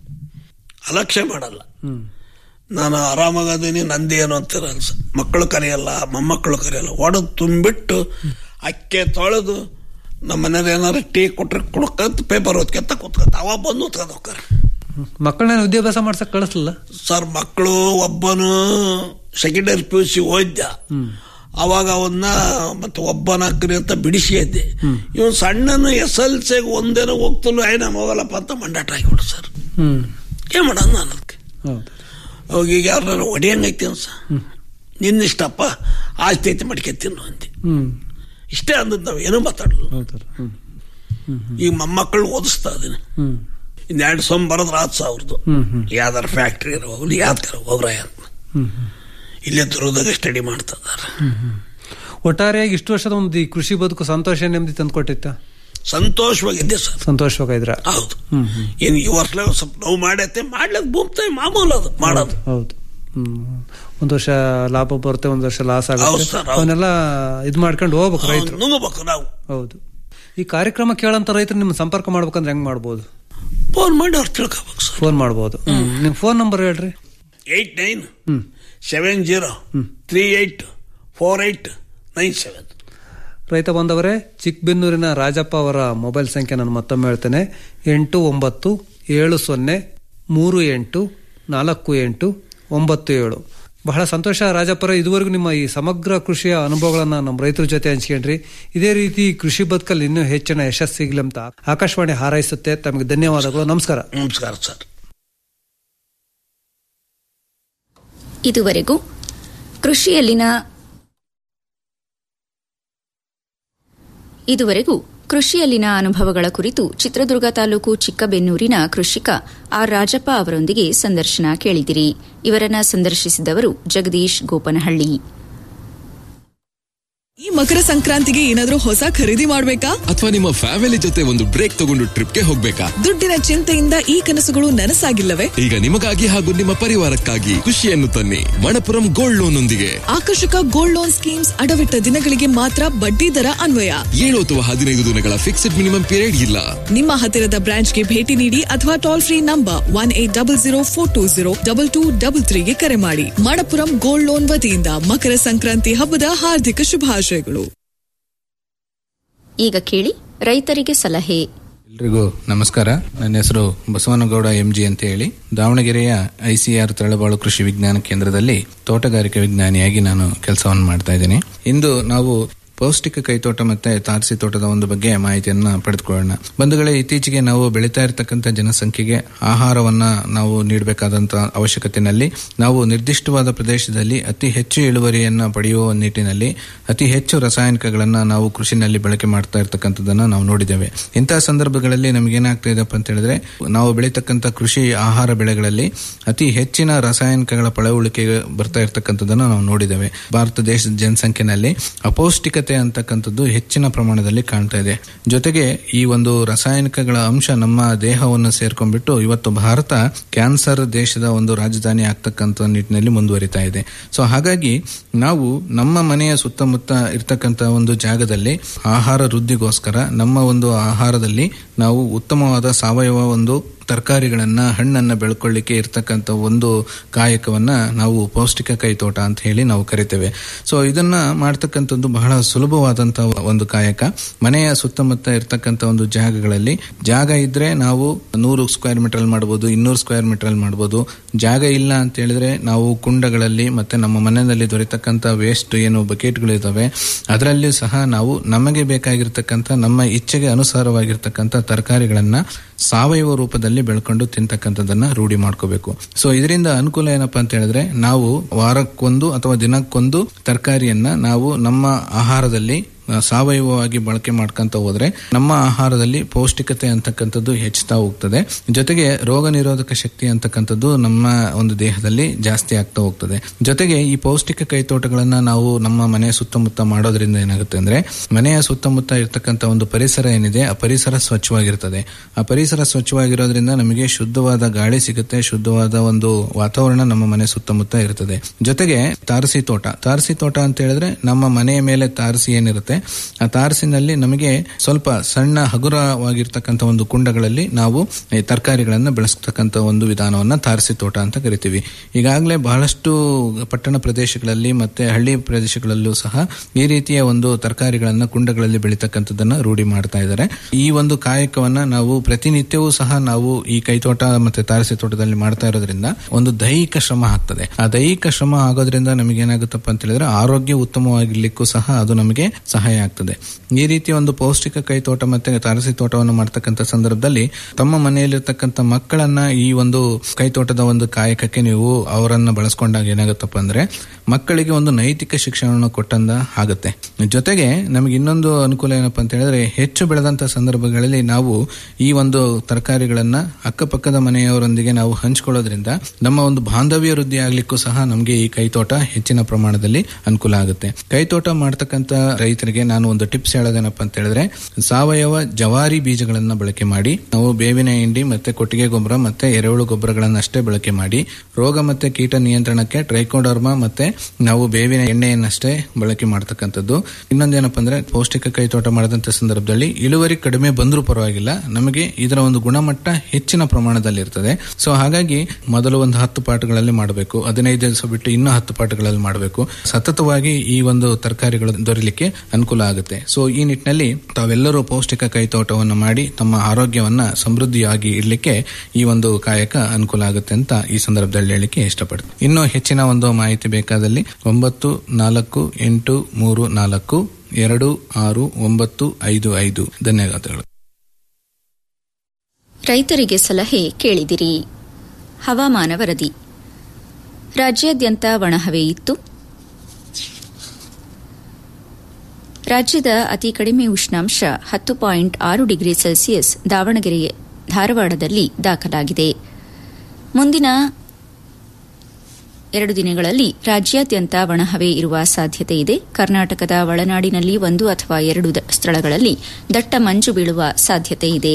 ಅಲಕ್ಷ್ಯ ಮಾಡಲ್ಲ ಹ್ಮ್ ನಾನು ಆರಾಮಾಗದೀನಿ ನಂದೇನು ಅಂತಿರಲ್ಲ ಸರ್. ಮಕ್ಕಳು ಕರೆಯಲ್ಲ ಮೊಮ್ಮಕ್ಕಳು ಕರೆಯಲ್ಲ ಒಡೆದು ತುಂಬಿಟ್ಟು ಅಕ್ಕೆ ತೊಳೆದು ನಮ್ಮ ಮನೇಲಿ ಏನಾರು ಟೀ ಕೊಟ್ರೆ ಕುಡ್ಕಂತ ಪೇಪರ್ ಓದ್ಕೊಂತ ಕೂತ್ಕೊಂತ ಅವ ಬಂದು ಓದ್ಕೊಂಡು ಹೋಗ್ತಾರೆ ಮಕ್ಕಳನ್ನ ವಿದ್ಯಾಭ್ಯಾಸ ಮಾಡ್ಸಕ್ ಕಳಿಸ್ಲಿಲ್ಲ ಸರ್ ಮಕ್ಕಳು ಒಬ್ಬನು ಸೆಕೆಂಡರಿ ಪಿ ಯು ಸಿ ಓದ್ದ ಅವಾಗ ಅವನ್ನ ಮತ್ತೆ ಒಬ್ಬನ ಹಾಕ್ರಿ ಅಂತ ಬಿಡಿಸಿ ಇದ್ದೆ ಇವನು ಸಣ್ಣನು ಎಸ್ ಎಲ್ ಸಿಗೆ ಒಂದೇನೋ ಹೋಗ್ತಲೂ ಐ ನಮ್ಮ ಹೋಗಲ್ಲಪ್ಪ ಅಂತ ಮಂಡಾಟ ಆಗಿಬಿಡು ಸರ್ ಹ್ಮ್ ಏನ್ ಮಾಡೋದು ನಾನು ಅದಕ್ಕೆ ಹೌದು ಅವಾಗ ಈಗ ಯಾರು ಹೊಡಿಯಂಗೈತಿ ಅನ್ಸ ನಿನ್ನಿಷ್ಟಪ್ಪ ಆಸ್ತಿ ಐತಿ ಮಡ್ಕೊತೀನಿ ಅಂತೆ ಹ್ಮ್ ಇಷ್ಟೇ ಅಂದದ್ದು ನಾವು ಏನೂ ಮಾತಾಡಲ್ಲ ಹೌದಲ್ಲ ಹ್ಮ್ ಈಗ ಮೊಮ್ಮಕ್ಕಳು ಓದಿಸ್ತಾ ಇದೀನಿ ಹ್ಮ್ ಇನ್ನೆರಡು ಸೊಮ್ ಬರೋದ್ರ ಹತ್ತು ಸಾವಿರದ್ದು ಹ್ಮ್ ಹ್ಮ್ ಯಾವ್ದಾರ ಫ್ಯಾಕ್ಟ್ರಿ ಹೋಗ್ಲಿ ಯಾವ್ದಾರ ಹೋಗ್ರ ಅಂತ ಹ್ಮ್ ಹ್ಮ್ ಇಲ್ಲೇ ದುರ್ಗದಾಗ ಸ್ಟಡಿ ಮಾಡ್ತಾ ಇದಾರೆ ಒಟ್ಟಾರೆಯಾಗಿ ಇಷ್ಟು ವರ್ಷದ ಒಂದು ಈ ಕೃಷಿ ಬದುಕು ಸಂತೋಷ ನೆಮ್ಮದಿ ತಂದ್ಕೊಟ್ಟಿತ್ತ ಸಂತೋಷವಾಗಿದ್ದೆ ಸರ್ ಸಂತೋಷವಾಗಿದ್ರ ಹೌದು ಹ್ಮ್ ಹ್ಮ್ ಏನು ಈ ವರ್ಷ ಸ್ವಲ್ಪ ನೋವು ಮಾಡತ್ತೆ ಮಾಡ್ಲಕ್ ಭೂಮ್ತಾಯಿ ಮಾಮೂಲು ಅದು ಮಾಡೋದು ಹೌದು ಹ್ಮ್ ಒಂದ್ ವರ್ಷ ಲಾಭ ಬರುತ್ತೆ ಒಂದ್ ವರ್ಷ ಲಾಸ್ ಹೌದು ಆಗುತ್ತೆ ಸರ್, ಹೌದು. ಅವನ್ನೆಲ್ಲ ಇದ್ ಮಾಡ್ಕೊಂಡು ಹೋಗ್ಬೇಕು ರೈತರು ನುಂಗಬೇಕು ನಾವು ಹೌದು ಈ ಕಾರ್ಯಕ್ರಮ ಕೇಳಂತ ರೈತರು ನಿಮ್ ಸಂಪರ್ಕ ಮಾಡ್ಬೇಕಂದ್ರೆ ಹೆಂಗ್ ಮಾಡ್ಬೋದು ಫೋನ್ ಮಾಡಿ ಅವ್ರು ತಿಳ್ಕೊಬೇಕು ಸರ್ ಫೋನ್ ಮಾಡ್ಬೋದು ನಿಮ್ ಫೋನ್ ನಂಬರ್ ಹೇಳ್ರಿ eight nine hmm seven zero three eight four eight nine seven ರೈತ ಬಂದವರೇ ಚಿಕ್ಕಬೆನ್ನೂರಿನ ರಾಜಪ್ಪ ಅವರ ಮೊಬೈಲ್ ಸಂಖ್ಯೆ ನಾನು ಮತ್ತೊಮ್ಮೆ ಹೇಳ್ತೇನೆ ಎಂಟು ಒಂಬತ್ತು ಏಳು ಸೊನ್ನೆ ಮೂರು ಎಂಟು ನಾಲ್ಕು ಎಂಟು ಒಂಬತ್ತು ಏಳು ಬಹಳ ಸಂತೋಷ ರಾಜಪ್ಪರ ಇದುವರೆಗೂ ನಿಮ್ಮ ಈ ಸಮಗ್ರ ಕೃಷಿಯ ಅನುಭವಗಳನ್ನ ನಮ್ಮ ರೈತರ ಜೊತೆ ಹಂಚ್ಕೊಂಡ್ರಿ ಇದೇ ರೀತಿ ಕೃಷಿ ಬದುಕಲ್ಲಿ ಇನ್ನೂ ಹೆಚ್ಚಿನ ಯಶಸ್ಸು ಸಿಗ್ಲಿ ಅಂತ ಆಕಾಶವಾಣಿ ಹಾರೈಸುತ್ತೆ ತಮಗೆ ಧನ್ಯವಾದಗಳು ನಮಸ್ಕಾರ ನಮಸ್ಕಾರ ಸರ್ ಇದುವರೆಗೂ ಕೃಷಿಯಲ್ಲಿನ ಇದುವರೆಗೂ ಕೃಷಿಯಲ್ಲಿನ ಅನುಭವಗಳ ಕುರಿತು ಚಿತ್ರದುರ್ಗ ತಾಲೂಕು ಚಿಕ್ಕಬೆನ್ನೂರಿನ ಕೃಷಿಕ ಆರ್ ರಾಜಪ್ಪ ಅವರೊಂದಿಗೆ ಸಂದರ್ಶನ ಕೇಳಿದಿರಿ ಇವರನ್ನ ಸಂದರ್ಶಿಸಿದವರು ಜಗದೀಶ್ ಗೋಪನಹಳ್ಳಿ ಈ ಮಕರ ಸಂಕ್ರಾಂತಿಗೆ ಏನಾದ್ರೂ ಹೊಸ ಖರೀದಿ ಮಾಡ್ಬೇಕಾ ಅಥವಾ ನಿಮ್ಮ ಫ್ಯಾಮಿಲಿ ಜೊತೆ ಒಂದು ಬ್ರೇಕ್ ತಗೊಂಡು ಟ್ರಿಪ್ಗೆ ಹೋಗ್ಬೇಕಾ ದುಡ್ಡಿನ ಚಿಂತೆಯಿಂದ ಈ ಕನಸುಗಳು ನನಸಾಗಿಲ್ಲವೇ ಈಗ ನಿಮಗಾಗಿ ಹಾಗೂ ನಿಮ್ಮ ಪರಿವಾರಕ್ಕಾಗಿ ಖುಷಿಯನ್ನು ತನ್ನಿ ಮಣಪುರಂ ಗೋಲ್ಡ್ ಲೋನ್ ಒಂದಿಗೆ ಆಕರ್ಷಕ ಗೋಲ್ಡ್ ಲೋನ್ ಸ್ಕೀಮ್ಸ್ ಅಡವಿಟ್ಟ ದಿನಗಳಿಗೆ ಮಾತ್ರ ಬಡ್ಡಿ ದರ ಅನ್ವಯ ಏಳು ಅಥವಾ ಹದಿನೈದು ದಿನಗಳ ಫಿಕ್ಸ್ಡ್ ಮಿನಿಮಮ್ ಪೀರಿಯಡ್ ಇಲ್ಲ ನಿಮ್ಮ ಹತ್ತಿರದ ಬ್ರಾಂಚ್ಗೆ ಭೇಟಿ ನೀಡಿ ಅಥವಾ toll free number one eight double zero four two zero double two double ತ್ರೀಗೆ ಕರೆ ಮಾಡಿ ಮಣಪುರಂ ಗೋಲ್ಡ್ ಲೋನ್ ವತಿಯಿಂದ ಮಕರ ಸಂಕ್ರಾಂತಿ ಹಬ್ಬದ ಹಾರ್ದಿಕ ಶುಭಾಶಯಗಳು ಈಗ ಕೇಳಿ ರೈತರಿಗೆ ಸಲಹೆ ಎಲ್ರಿಗೂ ನಮಸ್ಕಾರ ನನ್ನ ಹೆಸರು ಬಸವನಗೌಡ ಎಂಜಿ ಅಂತ ಹೇಳಿ ದಾವಣಗೆರೆಯ ಐಸಿಆರ್ ತಳಬಾಳು ಕೃಷಿ ವಿಜ್ಞಾನ ಕೇಂದ್ರದಲ್ಲಿ ತೋಟಗಾರಿಕೆ ವಿಜ್ಞಾನಿಯಾಗಿ ನಾನು ಕೆಲಸವನ್ನು ಮಾಡ್ತಾ ಇದ್ದೀನಿ ಇಂದು ನಾವು ಪೌಷ್ಟಿಕ ಕೈತೋಟ ಮತ್ತೆ ತಾರಸಿ ತೋಟದ ಒಂದು ಬಗ್ಗೆ ಮಾಹಿತಿಯನ್ನ ಪಡೆದುಕೊಳ್ಳೋಣ ಬಂಧುಗಳೇ ಇತ್ತೀಚೆಗೆ ನಾವು ಬೆಳೀತಾ ಇರತಕ್ಕಂಥ ಜನಸಂಖ್ಯೆಗೆ ಆಹಾರವನ್ನ ನಾವು ನೀಡಬೇಕಾದಂತ ಅವಶ್ಯಕತೆಯಲ್ಲಿ ನಾವು ನಿರ್ದಿಷ್ಟವಾದ ಪ್ರದೇಶದಲ್ಲಿ ಅತಿ ಹೆಚ್ಚು ಇಳುವರಿಯನ್ನ ಪಡೆಯುವ ನಿಟ್ಟಿನಲ್ಲಿ ಅತಿ ಹೆಚ್ಚು ರಾಸಾಯನಿಕಗಳನ್ನ ನಾವು ಕೃಷಿನಲ್ಲಿ ಬಳಕೆ ಮಾಡ್ತಾ ಇರ್ತಕ್ಕಂಥದ್ದನ್ನ ನಾವು ನೋಡಿದ್ದೇವೆ ಇಂತಹ ಸಂದರ್ಭಗಳಲ್ಲಿ ನಮಗೇನಾಗ್ತಾ ಇದೆಪ್ಪ ಅಂತ ಹೇಳಿದ್ರೆ ನಾವು ಬೆಳೀತಕ್ಕಂಥ ಕೃಷಿ ಆಹಾರ ಬೆಳೆಗಳಲ್ಲಿ ಅತಿ ಹೆಚ್ಚಿನ ರಾಸಾಯನಿಕಗಳ ಪಳವಳಿಕೆ ಬರ್ತಾ ಇರ್ತಕ್ಕಂಥದ್ದನ್ನ ನಾವು ನೋಡಿದ್ದೇವೆ ಭಾರತ ದೇಶದ ಜನಸಂಖ್ಯೆನಲ್ಲಿ ಅಪೌಷ್ಟಿಕತೆ ಅಂತಕ್ಕಂಥದ್ದು ಹೆಚ್ಚಿನ ಪ್ರಮಾಣದಲ್ಲಿ ಕಾಣ್ತಾ ಇದೆ ಜೊತೆಗೆ ಈ ಒಂದು ರಾಸಾಯನಿಕಗಳ ಅಂಶ ನಮ್ಮ ದೇಹವನ್ನು ಸೇರ್ಕೊಂಡ್ಬಿಟ್ಟು ಇವತ್ತು ಭಾರತ ಕ್ಯಾನ್ಸರ್ ದೇಶದ ಒಂದು ರಾಜಧಾನಿ ಆಗ್ತಕ್ಕಂಥ ನಿಟ್ಟಿನಲ್ಲಿ ಮುಂದುವರಿತಾ ಇದೆ ಸೊ ಹಾಗಾಗಿ ನಾವು ನಮ್ಮ ಮನೆಯ ಸುತ್ತಮುತ್ತ ಇರ್ತಕ್ಕಂಥ ಒಂದು ಜಾಗದಲ್ಲಿ ಆಹಾರ ವೃದ್ಧಿಗೋಸ್ಕರ ನಮ್ಮ ಒಂದು ಆಹಾರದಲ್ಲಿ ನಾವು ಉತ್ತಮವಾದ ಸಾವಯವ ಒಂದು ತರಕಾರಿಗಳನ್ನ ಹಣ್ಣನ್ನ ಬೆಳ್ಕೊಳ್ಳಿಕ್ಕೆ ಇರ್ತಕ್ಕಂಥ ಒಂದು ಕಾಯಕವನ್ನ ನಾವು ಪೌಷ್ಟಿಕ ಕೈತೋಟ ಅಂತ ಹೇಳಿ ನಾವು ಕರಿತೇವೆ ಸೊ ಇದನ್ನ ಮಾಡ್ತಕ್ಕಂಥದ್ದು ಬಹಳ ಸುಲಭವಾದಂತಹ ಒಂದು ಕಾಯಕ ಮನೆಯ ಸುತ್ತಮುತ್ತ ಇರ್ತಕ್ಕಂಥ ಒಂದು ಜಾಗಗಳಲ್ಲಿ ಜಾಗ ಇದ್ರೆ ನಾವು ನೂರು ಸ್ಕ್ವೇರ್ ಮೀಟರ್ ಮಾಡಬಹುದು ಇನ್ನೂರು ಸ್ಕ್ವೇರ್ ಮೀಟರ್ ಮಾಡಬಹುದು ಜಾಗ ಇಲ್ಲ ಅಂತ ಹೇಳಿದ್ರೆ ನಾವು ಕುಂಡಗಳಲ್ಲಿ ಮತ್ತೆ ನಮ್ಮ ಮನೆಯಲ್ಲಿ ದೊರೆತಕ್ಕಂಥ ವೇಸ್ಟ್ ಏನು ಬಕೆಟ್ಗಳು ಇದಾವೆ ಅದರಲ್ಲಿ ಸಹ ನಾವು ನಮಗೆ ಬೇಕಾಗಿರ್ತಕ್ಕಂಥ ನಮ್ಮ ಇಚ್ಛೆಗೆ ಅನುಸಾರವಾಗಿರ್ತಕ್ಕಂಥ ತರಕಾರಿಗಳನ್ನ ಸಾವಯವ ರೂಪದಲ್ಲಿ ಬೆಳ್ಕೊಂಡು ತಿಂತಕ್ಕಂಥದ್ದನ್ನ ರೂಢಿ ಮಾಡ್ಕೋಬೇಕು ಸೊ ಇದರಿಂದ ಅನುಕೂಲ ಏನಪ್ಪಾ ಅಂತ ಹೇಳಿದ್ರೆ ನಾವು ವಾರಕ್ಕೊಂದು ಅಥವಾ ದಿನಕ್ಕೊಂದು ತರಕಾರಿಯನ್ನ ನಾವು ನಮ್ಮ ಆಹಾರದಲ್ಲಿ ಸಾವಯವವಾಗಿ ಬಳಕೆ ಮಾಡ್ಕೊಂತ ಹೋದ್ರೆ ನಮ್ಮ ಆಹಾರದಲ್ಲಿ ಪೌಷ್ಟಿಕತೆ ಅಂತಕ್ಕಂಥದ್ದು ಹೆಚ್ಚುತ್ತಾ ಹೋಗ್ತದೆ ಜೊತೆಗೆ ರೋಗ ನಿರೋಧಕ ಶಕ್ತಿ ಅಂತಕ್ಕಂಥದ್ದು ನಮ್ಮ ಒಂದು ದೇಹದಲ್ಲಿ ಜಾಸ್ತಿ ಆಗ್ತಾ ಹೋಗ್ತದೆ ಜೊತೆಗೆ ಈ ಪೌಷ್ಟಿಕ ಕೈತೋಟಗಳನ್ನ ನಾವು ನಮ್ಮ ಮನೆಯ ಸುತ್ತಮುತ್ತ ಮಾಡೋದ್ರಿಂದ ಏನಾಗುತ್ತೆ ಅಂದ್ರೆ ಮನೆಯ ಸುತ್ತಮುತ್ತ ಇರ್ತಕ್ಕಂಥ ಒಂದು ಪರಿಸರ ಏನಿದೆ ಆ ಪರಿಸರ ಸ್ವಚ್ಛವಾಗಿರ್ತದೆ ಆ ಪರಿಸರ ಸ್ವಚ್ಛವಾಗಿರೋದ್ರಿಂದ ನಮಗೆ ಶುದ್ಧವಾದ ಗಾಳಿ ಸಿಗುತ್ತೆ ಶುದ್ಧವಾದ ಒಂದು ವಾತಾವರಣ ನಮ್ಮ ಮನೆ ಸುತ್ತಮುತ್ತ ಇರ್ತದೆ ಜೊತೆಗೆ ತಾರಸಿ ತೋಟ ತಾರಸಿ ತೋಟ ಅಂತ ಹೇಳಿದ್ರೆ ನಮ್ಮ ಮನೆಯ ಮೇಲೆ ತಾರಸಿ ಏನಿರುತ್ತೆ ಆ ತಾರಸಿನಲ್ಲಿ ನಮಗೆ ಸ್ವಲ್ಪ ಸಣ್ಣ ಹಗುರವಾಗಿರ್ತಕ್ಕಂಥ ಒಂದು ಕುಂಡಗಳಲ್ಲಿ ನಾವು ಈ ತರಕಾರಿಗಳನ್ನ ಬೆಳೆಸ್ತಕ್ಕಂಥ ಒಂದು ವಿಧಾನವನ್ನ ತಾರಸಿ ತೋಟ ಅಂತ ಕರಿತೀವಿ ಈಗಾಗಲೇ ಬಹಳಷ್ಟು ಪಟ್ಟಣ ಪ್ರದೇಶಗಳಲ್ಲಿ ಮತ್ತೆ ಹಳ್ಳಿ ಪ್ರದೇಶಗಳಲ್ಲೂ ಸಹ ಈ ರೀತಿಯ ಒಂದು ತರಕಾರಿಗಳನ್ನ ಕುಂಡಗಳಲ್ಲಿ ಬೆಳೀತಕ್ಕಂಥದ್ದನ್ನ ರೂಢಿ ಮಾಡ್ತಾ ಇದ್ದಾರೆ ಈ ಒಂದು ಕಾಯಕವನ್ನ ನಾವು ಪ್ರತಿನಿತ್ಯವೂ ಸಹ ನಾವು ಈ ಕೈತೋಟ ಮತ್ತೆ ತಾರಸಿ ತೋಟದಲ್ಲಿ ಮಾಡ್ತಾ ಇರೋದ್ರಿಂದ ಒಂದು ದೈಹಿಕ ಶ್ರಮ ಆಗ್ತದೆ ಆ ದೈಹಿಕ ಶ್ರಮ ಆಗೋದ್ರಿಂದ ನಮಗೆ ಏನಾಗುತ್ತಪ್ಪ ಅಂತ ಹೇಳಿದ್ರೆ ಆರೋಗ್ಯ ಉತ್ತಮವಾಗಿರ್ಲಿಕ್ಕೂ ಸಹ ಅದು ನಮಗೆ ಸಹಾಯ ಆಗ್ತದೆ ಈ ರೀತಿ ಒಂದು ಪೌಷ್ಟಿಕ ಕೈತೋಟ ಮತ್ತೆ ತಾರಸಿ ತೋಟವನ್ನು ಮಾಡ್ತಕ್ಕಂಥ ಸಂದರ್ಭದಲ್ಲಿ ತಮ್ಮ ಮನೆಯಲ್ಲಿರ್ತಕ್ಕಂಥ ಮಕ್ಕಳನ್ನ ಈ ಒಂದು ಕೈತೋಟದ ಒಂದು ಕಾಯಕಕ್ಕೆ ನೀವು ಅವರನ್ನ ಬಳಸ್ಕೊಂಡಾಗ ಏನಾಗುತ್ತಪ್ಪ ಅಂದ್ರೆ ಮಕ್ಕಳಿಗೆ ಒಂದು ನೈತಿಕ ಶಿಕ್ಷಣವನ್ನು ಕೊಟ್ಟಂದ ಆಗುತ್ತೆ ಜೊತೆಗೆ ನಮಗೆ ಇನ್ನೊಂದು ಅನುಕೂಲ ಏನಪ್ಪಾ ಅಂತ ಹೇಳಿದ್ರೆ ಹೆಚ್ಚು ಬೆಳೆದಂತ ಸಂದರ್ಭಗಳಲ್ಲಿ ನಾವು ಈ ಒಂದು ತರಕಾರಿಗಳನ್ನ ಅಕ್ಕಪಕ್ಕದ ಮನೆಯವರೊಂದಿಗೆ ನಾವು ಹಂಚ್ಕೊಳ್ಳೋದ್ರಿಂದ ನಮ್ಮ ಒಂದು ಬಾಂಧವ್ಯ ವೃದ್ಧಿ ಆಗ್ಲಿಕ್ಕೂ ಸಹ ನಮಗೆ ಈ ಕೈತೋಟ ಹೆಚ್ಚಿನ ಪ್ರಮಾಣದಲ್ಲಿ ಅನುಕೂಲ ಆಗುತ್ತೆ ಕೈತೋಟ ಮಾಡ್ತಕ್ಕಂಥ ರೈತರಿಗೆ ನಾನು ಒಂದು ಟಿಪ್ಸ್ ಹೇಳೋದೇನಪ್ಪ ಅಂತ ಹೇಳಿದ್ರೆ ಸಾವಯವ ಜವಾರಿ ಬೀಜಗಳನ್ನ ಬಳಕೆ ಮಾಡಿ ನಾವು ಬೇವಿನ ಹಿಂಡಿ ಮತ್ತೆ ಕೊಟ್ಟಿಗೆ ಗೊಬ್ಬರ ಮತ್ತೆ ಎರೆಹುಳು ಗೊಬ್ಬರಗಳನ್ನಷ್ಟೇ ಬಳಕೆ ಮಾಡಿ ರೋಗ ಮತ್ತೆ ಕೀಟ ನಿಯಂತ್ರಣಕ್ಕೆ ಟ್ರೈಕೋಡರ್ಮಾ ಮತ್ತೆ ನಾವು ಬೇವಿನ ಎಣ್ಣೆಯನ್ನಷ್ಟೇ ಬಳಕೆ ಮಾಡ್ತಕ್ಕಂಥದ್ದು ಇನ್ನೊಂದೇನಪ್ಪ ಅಂದ್ರೆ ಪೌಷ್ಟಿಕ ಕೈತೋಟ ಮಾಡಿದಂತ ಸಂದರ್ಭದಲ್ಲಿ ಇಳುವರಿ ಕಡಿಮೆ ಬಂದರೂ ಪರವಾಗಿಲ್ಲ ನಮಗೆ ಇದರ ಒಂದು ಗುಣಮಟ್ಟ ಹೆಚ್ಚಿನ ಪ್ರಮಾಣದಲ್ಲಿ ಇರ್ತದೆ ಸೊ ಹಾಗಾಗಿ ಮೊದಲು ಒಂದು ಹತ್ತು ಪಾಠಗಳಲ್ಲಿ ಮಾಡಬೇಕು ಹದಿನೈದು ದಿವಸ ಬಿಟ್ಟು ಇನ್ನೂ ಹತ್ತು ಪಾಠಗಳಲ್ಲಿ ಮಾಡಬೇಕು ಸತತವಾಗಿ ಈ ಒಂದು ತರಕಾರಿಗಳು ದೊರೆಯಲಿಕ್ಕೆ ಅನುಕೂಲ ಆಗುತ್ತೆ ಸೊ ಈ ನಿಟ್ಟಿನಲ್ಲಿ ತಾವೆಲ್ಲರೂ ಪೌಷ್ಟಿಕ ಕೈತೋಟವನ್ನು ಮಾಡಿ ತಮ್ಮ ಆರೋಗ್ಯವನ್ನ ಸಮೃದ್ಧಿಯಾಗಿ ಇಡಲಿಕ್ಕೆ ಈ ಒಂದು ಕಾಯಕ ಅನುಕೂಲ ಆಗುತ್ತೆ ಅಂತ ಈ ಸಂದರ್ಭದಲ್ಲಿ ಹೇಳಲಿಕ್ಕೆ ಇಷ್ಟಪಡ್ತೀನಿ ಇನ್ನು ಹೆಚ್ಚಿನ ಒಂದು ಮಾಹಿತಿ ಬೇಕಾದಲ್ಲಿ ಒಂಬತ್ತು ನಾಲ್ಕು ಎಂಟು ಮೂರು ನಾಲ್ಕು ಎರಡು ಆರು ಒಂಬತ್ತು ಐದು ಐದು ಧನ್ಯವಾದಗಳು ರೈತರಿಗೆ ಸಲಹೆ ಕೇಳಿದಿರಿ ಹವಾಮಾನ ವರದಿ ರಾಜ್ಯಾದ್ಯಂತ ಒಣಹವೆ ಇತ್ತು ರಾಜ್ಯದ ಅತಿ ಕಡಿಮೆ ಉಷ್ಣಾಂಶ ಹತ್ತು ಪಾಯಿಂಟ್ ಆರು ಡಿಗ್ರಿ ಸೆಲ್ಸಿಯಸ್ ದಾವಣಗೆರೆ ಧಾರವಾಡದಲ್ಲಿ ದಾಖಲಾಗಿದೆ ಮುಂದಿನ ಎರಡು ದಿನಗಳಲ್ಲಿ ರಾಜ್ಯಾದ್ಯಂತ ಒಣಹವೆ ಇರುವ ಸಾಧ್ಯತೆ ಇದೆ ಕರ್ನಾಟಕದ ಒಳನಾಡಿನಲ್ಲಿ ಒಂದು ಅಥವಾ ಎರಡು ಸ್ಥಳಗಳಲ್ಲಿ ದಟ್ಟ ಮಂಜು ಬೀಳುವ ಸಾಧ್ಯತೆ ಇದೆ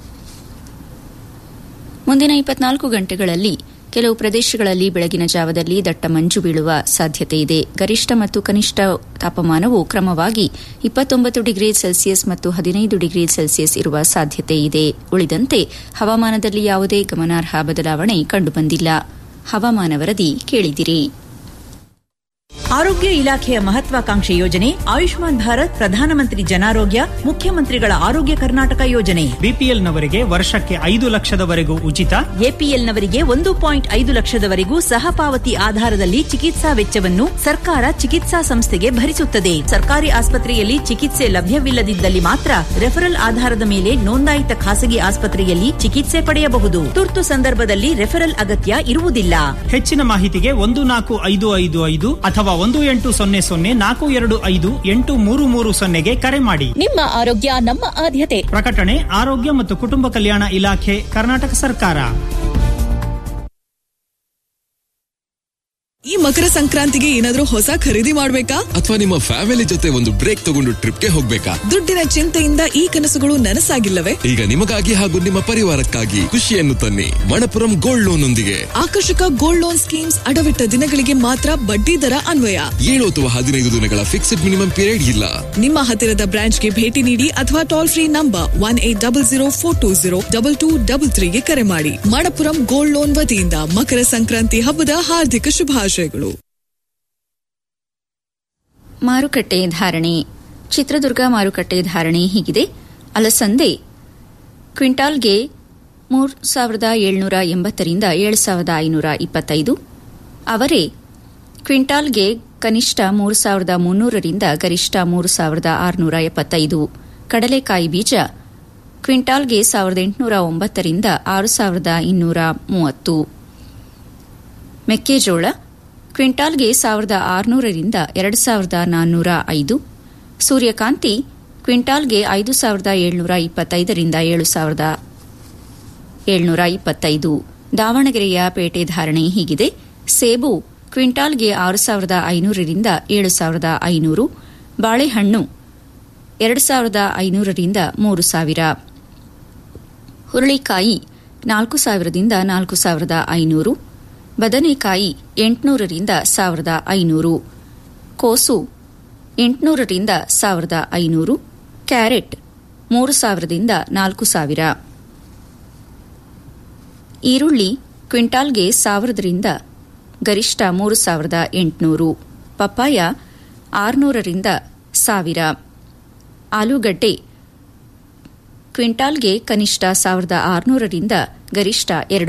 ಮುಂದಿನ ಇಪ್ಪತ್ನಾಲ್ಕು ಗಂಟೆಗಳಲ್ಲಿ ಕೆಲವು ಪ್ರದೇಶಗಳಲ್ಲಿ ಬೆಳಗಿನ ಜಾವದಲ್ಲಿ ದಟ್ಟ ಮಂಜು ಬೀಳುವ ಸಾಧ್ಯತೆ ಇದೆ ಗರಿಷ್ಠ ಮತ್ತು ಕನಿಷ್ಠ ತಾಪಮಾನವು ಕ್ರಮವಾಗಿ ಇಪ್ಪತ್ತೊಂಬತ್ತು ಡಿಗ್ರಿ ಸೆಲ್ಸಿಯಸ್ ಮತ್ತು ಹದಿನೈದು ಡಿಗ್ರಿ ಸೆಲ್ಸಿಯಸ್ ಇರುವ ಸಾಧ್ಯತೆ ಇದೆ ಉಳಿದಂತೆ ಹವಾಮಾನದಲ್ಲಿ ಯಾವುದೇ ಗಮನಾರ್ಹ ಬದಲಾವಣೆ ಕಂಡುಬಂದಿಲ್ಲ ಹವಾಮಾನ ವರದಿ ಕೇಳಿದಿರಿ ಆರೋಗ್ಯ ಇಲಾಖೆಯ ಮಹತ್ವಾಕಾಂಕ್ಷೆ ಯೋಜನೆ ಆಯುಷ್ಮಾನ್ ಭಾರತ್ ಪ್ರಧಾನಮಂತ್ರಿ ಜನಾರೋಗ್ಯ ಮುಖ್ಯಮಂತ್ರಿಗಳ ಆರೋಗ್ಯ ಕರ್ನಾಟಕ ಯೋಜನೆ ಬಿಪಿಎಲ್ನವರಿಗೆ ವರ್ಷಕ್ಕೆ ಐದು ಲಕ್ಷದವರೆಗೂ ಉಚಿತ ಎಪಿಎಲ್ನವರಿಗೆ ಒಂದು ಪಾಯಿಂಟ್ ಐದು ಲಕ್ಷದವರೆಗೂ ಸಹ ಪಾವತಿ ಆಧಾರದಲ್ಲಿ ಚಿಕಿತ್ಸಾ ವೆಚ್ಚವನ್ನು ಸರ್ಕಾರ ಚಿಕಿತ್ಸಾ ಸಂಸ್ಥೆಗೆ ಭರಿಸುತ್ತದೆ ಸರ್ಕಾರಿ ಆಸ್ಪತ್ರೆಯಲ್ಲಿ ಚಿಕಿತ್ಸೆ ಲಭ್ಯವಿಲ್ಲದಿದ್ದಲ್ಲಿ ಮಾತ್ರ ರೆಫರಲ್ ಆಧಾರದ ಮೇಲೆ ನೋಂದಾಯಿತ ಖಾಸಗಿ ಆಸ್ಪತ್ರೆಯಲ್ಲಿ ಚಿಕಿತ್ಸೆ ಪಡೆಯಬಹುದು ತುರ್ತು ಸಂದರ್ಭದಲ್ಲಿ ರೆಫರಲ್ ಅಗತ್ಯ ಇರುವುದಿಲ್ಲ ಹೆಚ್ಚಿನ ಮಾಹಿತಿಗೆ ಒಂದು ನಾಲ್ಕು ಐದು ಐದು ಐದು ಅಥವಾ ಒಂದು ಎಂಟು ಸೊನ್ನೆ ಸೊನ್ನೆ ನಾಲ್ಕು ಎರಡು ಐದು ಎಂಟು ಮೂರು ಮೂರು ಸೊನ್ನೆಗೆ ಕರೆ ಮಾಡಿ ನಿಮ್ಮ ಆರೋಗ್ಯ ನಮ್ಮ ಆದ್ಯತೆ ಪ್ರಕಟಣೆ ಆರೋಗ್ಯ ಮತ್ತು ಕುಟುಂಬ ಕಲ್ಯಾಣ ಇಲಾಖೆ ಕರ್ನಾಟಕ ಸರ್ಕಾರ ಈ ಮಕರ ಸಂಕ್ರಾಂತಿಗೆ ಏನಾದ್ರೂ ಹೊಸ ಖರೀದಿ ಮಾಡ್ಬೇಕಾ ಅಥವಾ ನಿಮ್ಮ ಫ್ಯಾಮಿಲಿ ಜೊತೆ ಒಂದು ಬ್ರೇಕ್ ತಗೊಂಡು ಟ್ರಿಪ್ಗೆ ಹೋಗ್ಬೇಕಾ ದುಡ್ಡಿನ ಚಿಂತೆಯಿಂದ ಈ ಕನಸುಗಳು ನನಸಾಗಿಲ್ಲವೇ ಈಗ ನಿಮಗಾಗಿ ಹಾಗೂ ನಿಮ್ಮ ಪರಿವಾರಕ್ಕಾಗಿ ಖುಷಿಯನ್ನು ತನ್ನಿ ಮಣಪುರಂ ಗೋಲ್ಡ್ ಲೋನ್ ಒಂದಿಗೆ ಆಕರ್ಷಕ ಗೋಲ್ಡ್ ಲೋನ್ ಸ್ಕೀಮ್ಸ್ ಅಡವಿಟ್ಟ ದಿನಗಳಿಗೆ ಮಾತ್ರ ಬಡ್ಡಿ ದರ ಅನ್ವಯ ಏಳು ಅಥವಾ ಹದಿನೈದು ದಿನಗಳ ಫಿಕ್ಸ್ಡ್ ಮಿನಿಮಮ್ ಪೀರಿಯಡ್ ಇಲ್ಲ ನಿಮ್ಮ ಹತ್ತಿರದ ಬ್ರಾಂಚ್ಗೆ ಭೇಟಿ ನೀಡಿ ಅಥವಾ toll free number one eight double zero four two zero double two double ತ್ರೀಗೆ ಕರೆ ಮಾಡಿ ಮಣಪುರಂ ಗೋಲ್ಡ್ ಲೋನ್ ವತಿಯಿಂದ ಮಕರ ಸಂಕ್ರಾಂತಿ ಹಬ್ಬದ ಹಾರ್ದಿಕ ಶುಭಾಶಯಗಳು ಮಾರುಕಟ್ಟೆ ಧಾರಣೆ ಚಿತ್ರದುರ್ಗ ಮಾರುಕಟ್ಟೆ ಧಾರಣೆ ಹೀಗಿದೆ ಅಲಸಂದೆ ಕ್ವಿಂಟಾಲ್ಗೆ ಮೂರು ಸಾವಿರದ ಏಳ್ನೂರ ಎಂಬತ್ತರಿಂದ ಏಳು ಸಾವಿರದ ಐನೂರ ಇಪ್ಪತ್ತೈದು ಅವರೆ ಕ್ವಿಂಟಾಲ್ಗೆ ಕನಿಷ್ಠ ಮೂರು ಸಾವಿರದ ಮುನ್ನೂರರಿಂದ ಗರಿಷ್ಠ ಮೂರು ಸಾವಿರದ ಆರುನೂರ ಎಪ್ಪತ್ತೈದು ಕಡಲೆಕಾಯಿ ಬೀಜ ಕ್ವಿಂಟಾಲ್ಗೆ ಸಾವಿರದ ಎಂಟುನೂರ ಒಂಬತ್ತರಿಂದ ಆರು ಸಾವಿರದ ಇನ್ನೂರ ಮೂವತ್ತು ಮೆಕ್ಕೆಜೋಳ ಕ್ವಿಂಟಾಲ್ಗೆ ಸಾವಿರದ ಆರುನೂರರಿಂದ ಎರಡು ಸಾವಿರದ ನಾನ್ನೂರ ಐದು ಸೂರ್ಯಕಾಂತಿ ಕ್ವಿಂಟಾಲ್ಗೆ ಐದು ಸಾವಿರದ ಏಳ್ನೂರ ಇಪ್ಪತ್ತೈದರಿಂದ ಏಳು ಸಾವಿರದ ಏಳ್ನೂರ ಇಪ್ಪತ್ತೈದು ದಾವಣಗೆರೆಯ ಪೇಟೆ ಧಾರಣೆ ಹೀಗಿದೆ ಸೇಬು ಕ್ವಿಂಟಾಲ್ಗೆ ಆರು ಸಾವಿರದ ಐನೂರರಿಂದ ಏಳು ಸಾವಿರದ ಐನೂರು ಬಾಳೆಹಣ್ಣು ಎರಡು ಸಾವಿರದ ಐನೂರರಿಂದ ಮೂರು ಸಾವಿರ ಹುರುಳಿಕಾಯಿ ನಾಲ್ಕು ಸಾವಿರದಿಂದ ನಾಲ್ಕು ಸಾವಿರದ ಐನೂರು ಬದನೆಕಾಯಿ ಎಂಟುನೂರರಿಂದ ಸಾವಿರದ ಐನೂರು ಕೋಸು ಎಂಟುನೂರರಿಂದ ಸಾವಿರದ ಐನೂರು ಕ್ಯಾರೆಟ್ ಮೂರು ಸಾವಿರದಿಂದ ನಾಲ್ಕು ಸಾವಿರ ಈರುಳ್ಳಿ ಕ್ವಿಂಟಾಲ್ಗೆ ಸಾವಿರದರಿಂದ ಗರಿಷ್ಠ ಮೂರು ಸಾವಿರದ ಎಂಟುನೂರು ಪಪ್ಪಾಯ ಆರುನೂರರಿಂದ ಸಾವಿರ ಆಲೂಗಡ್ಡೆ ಕ್ವಿಂಟಾಲ್ಗೆ ಕನಿಷ್ಠ ಸಾವಿರದ ಆರುನೂರರಿಂದ ಗರಿಷ್ಠ ಎರಡು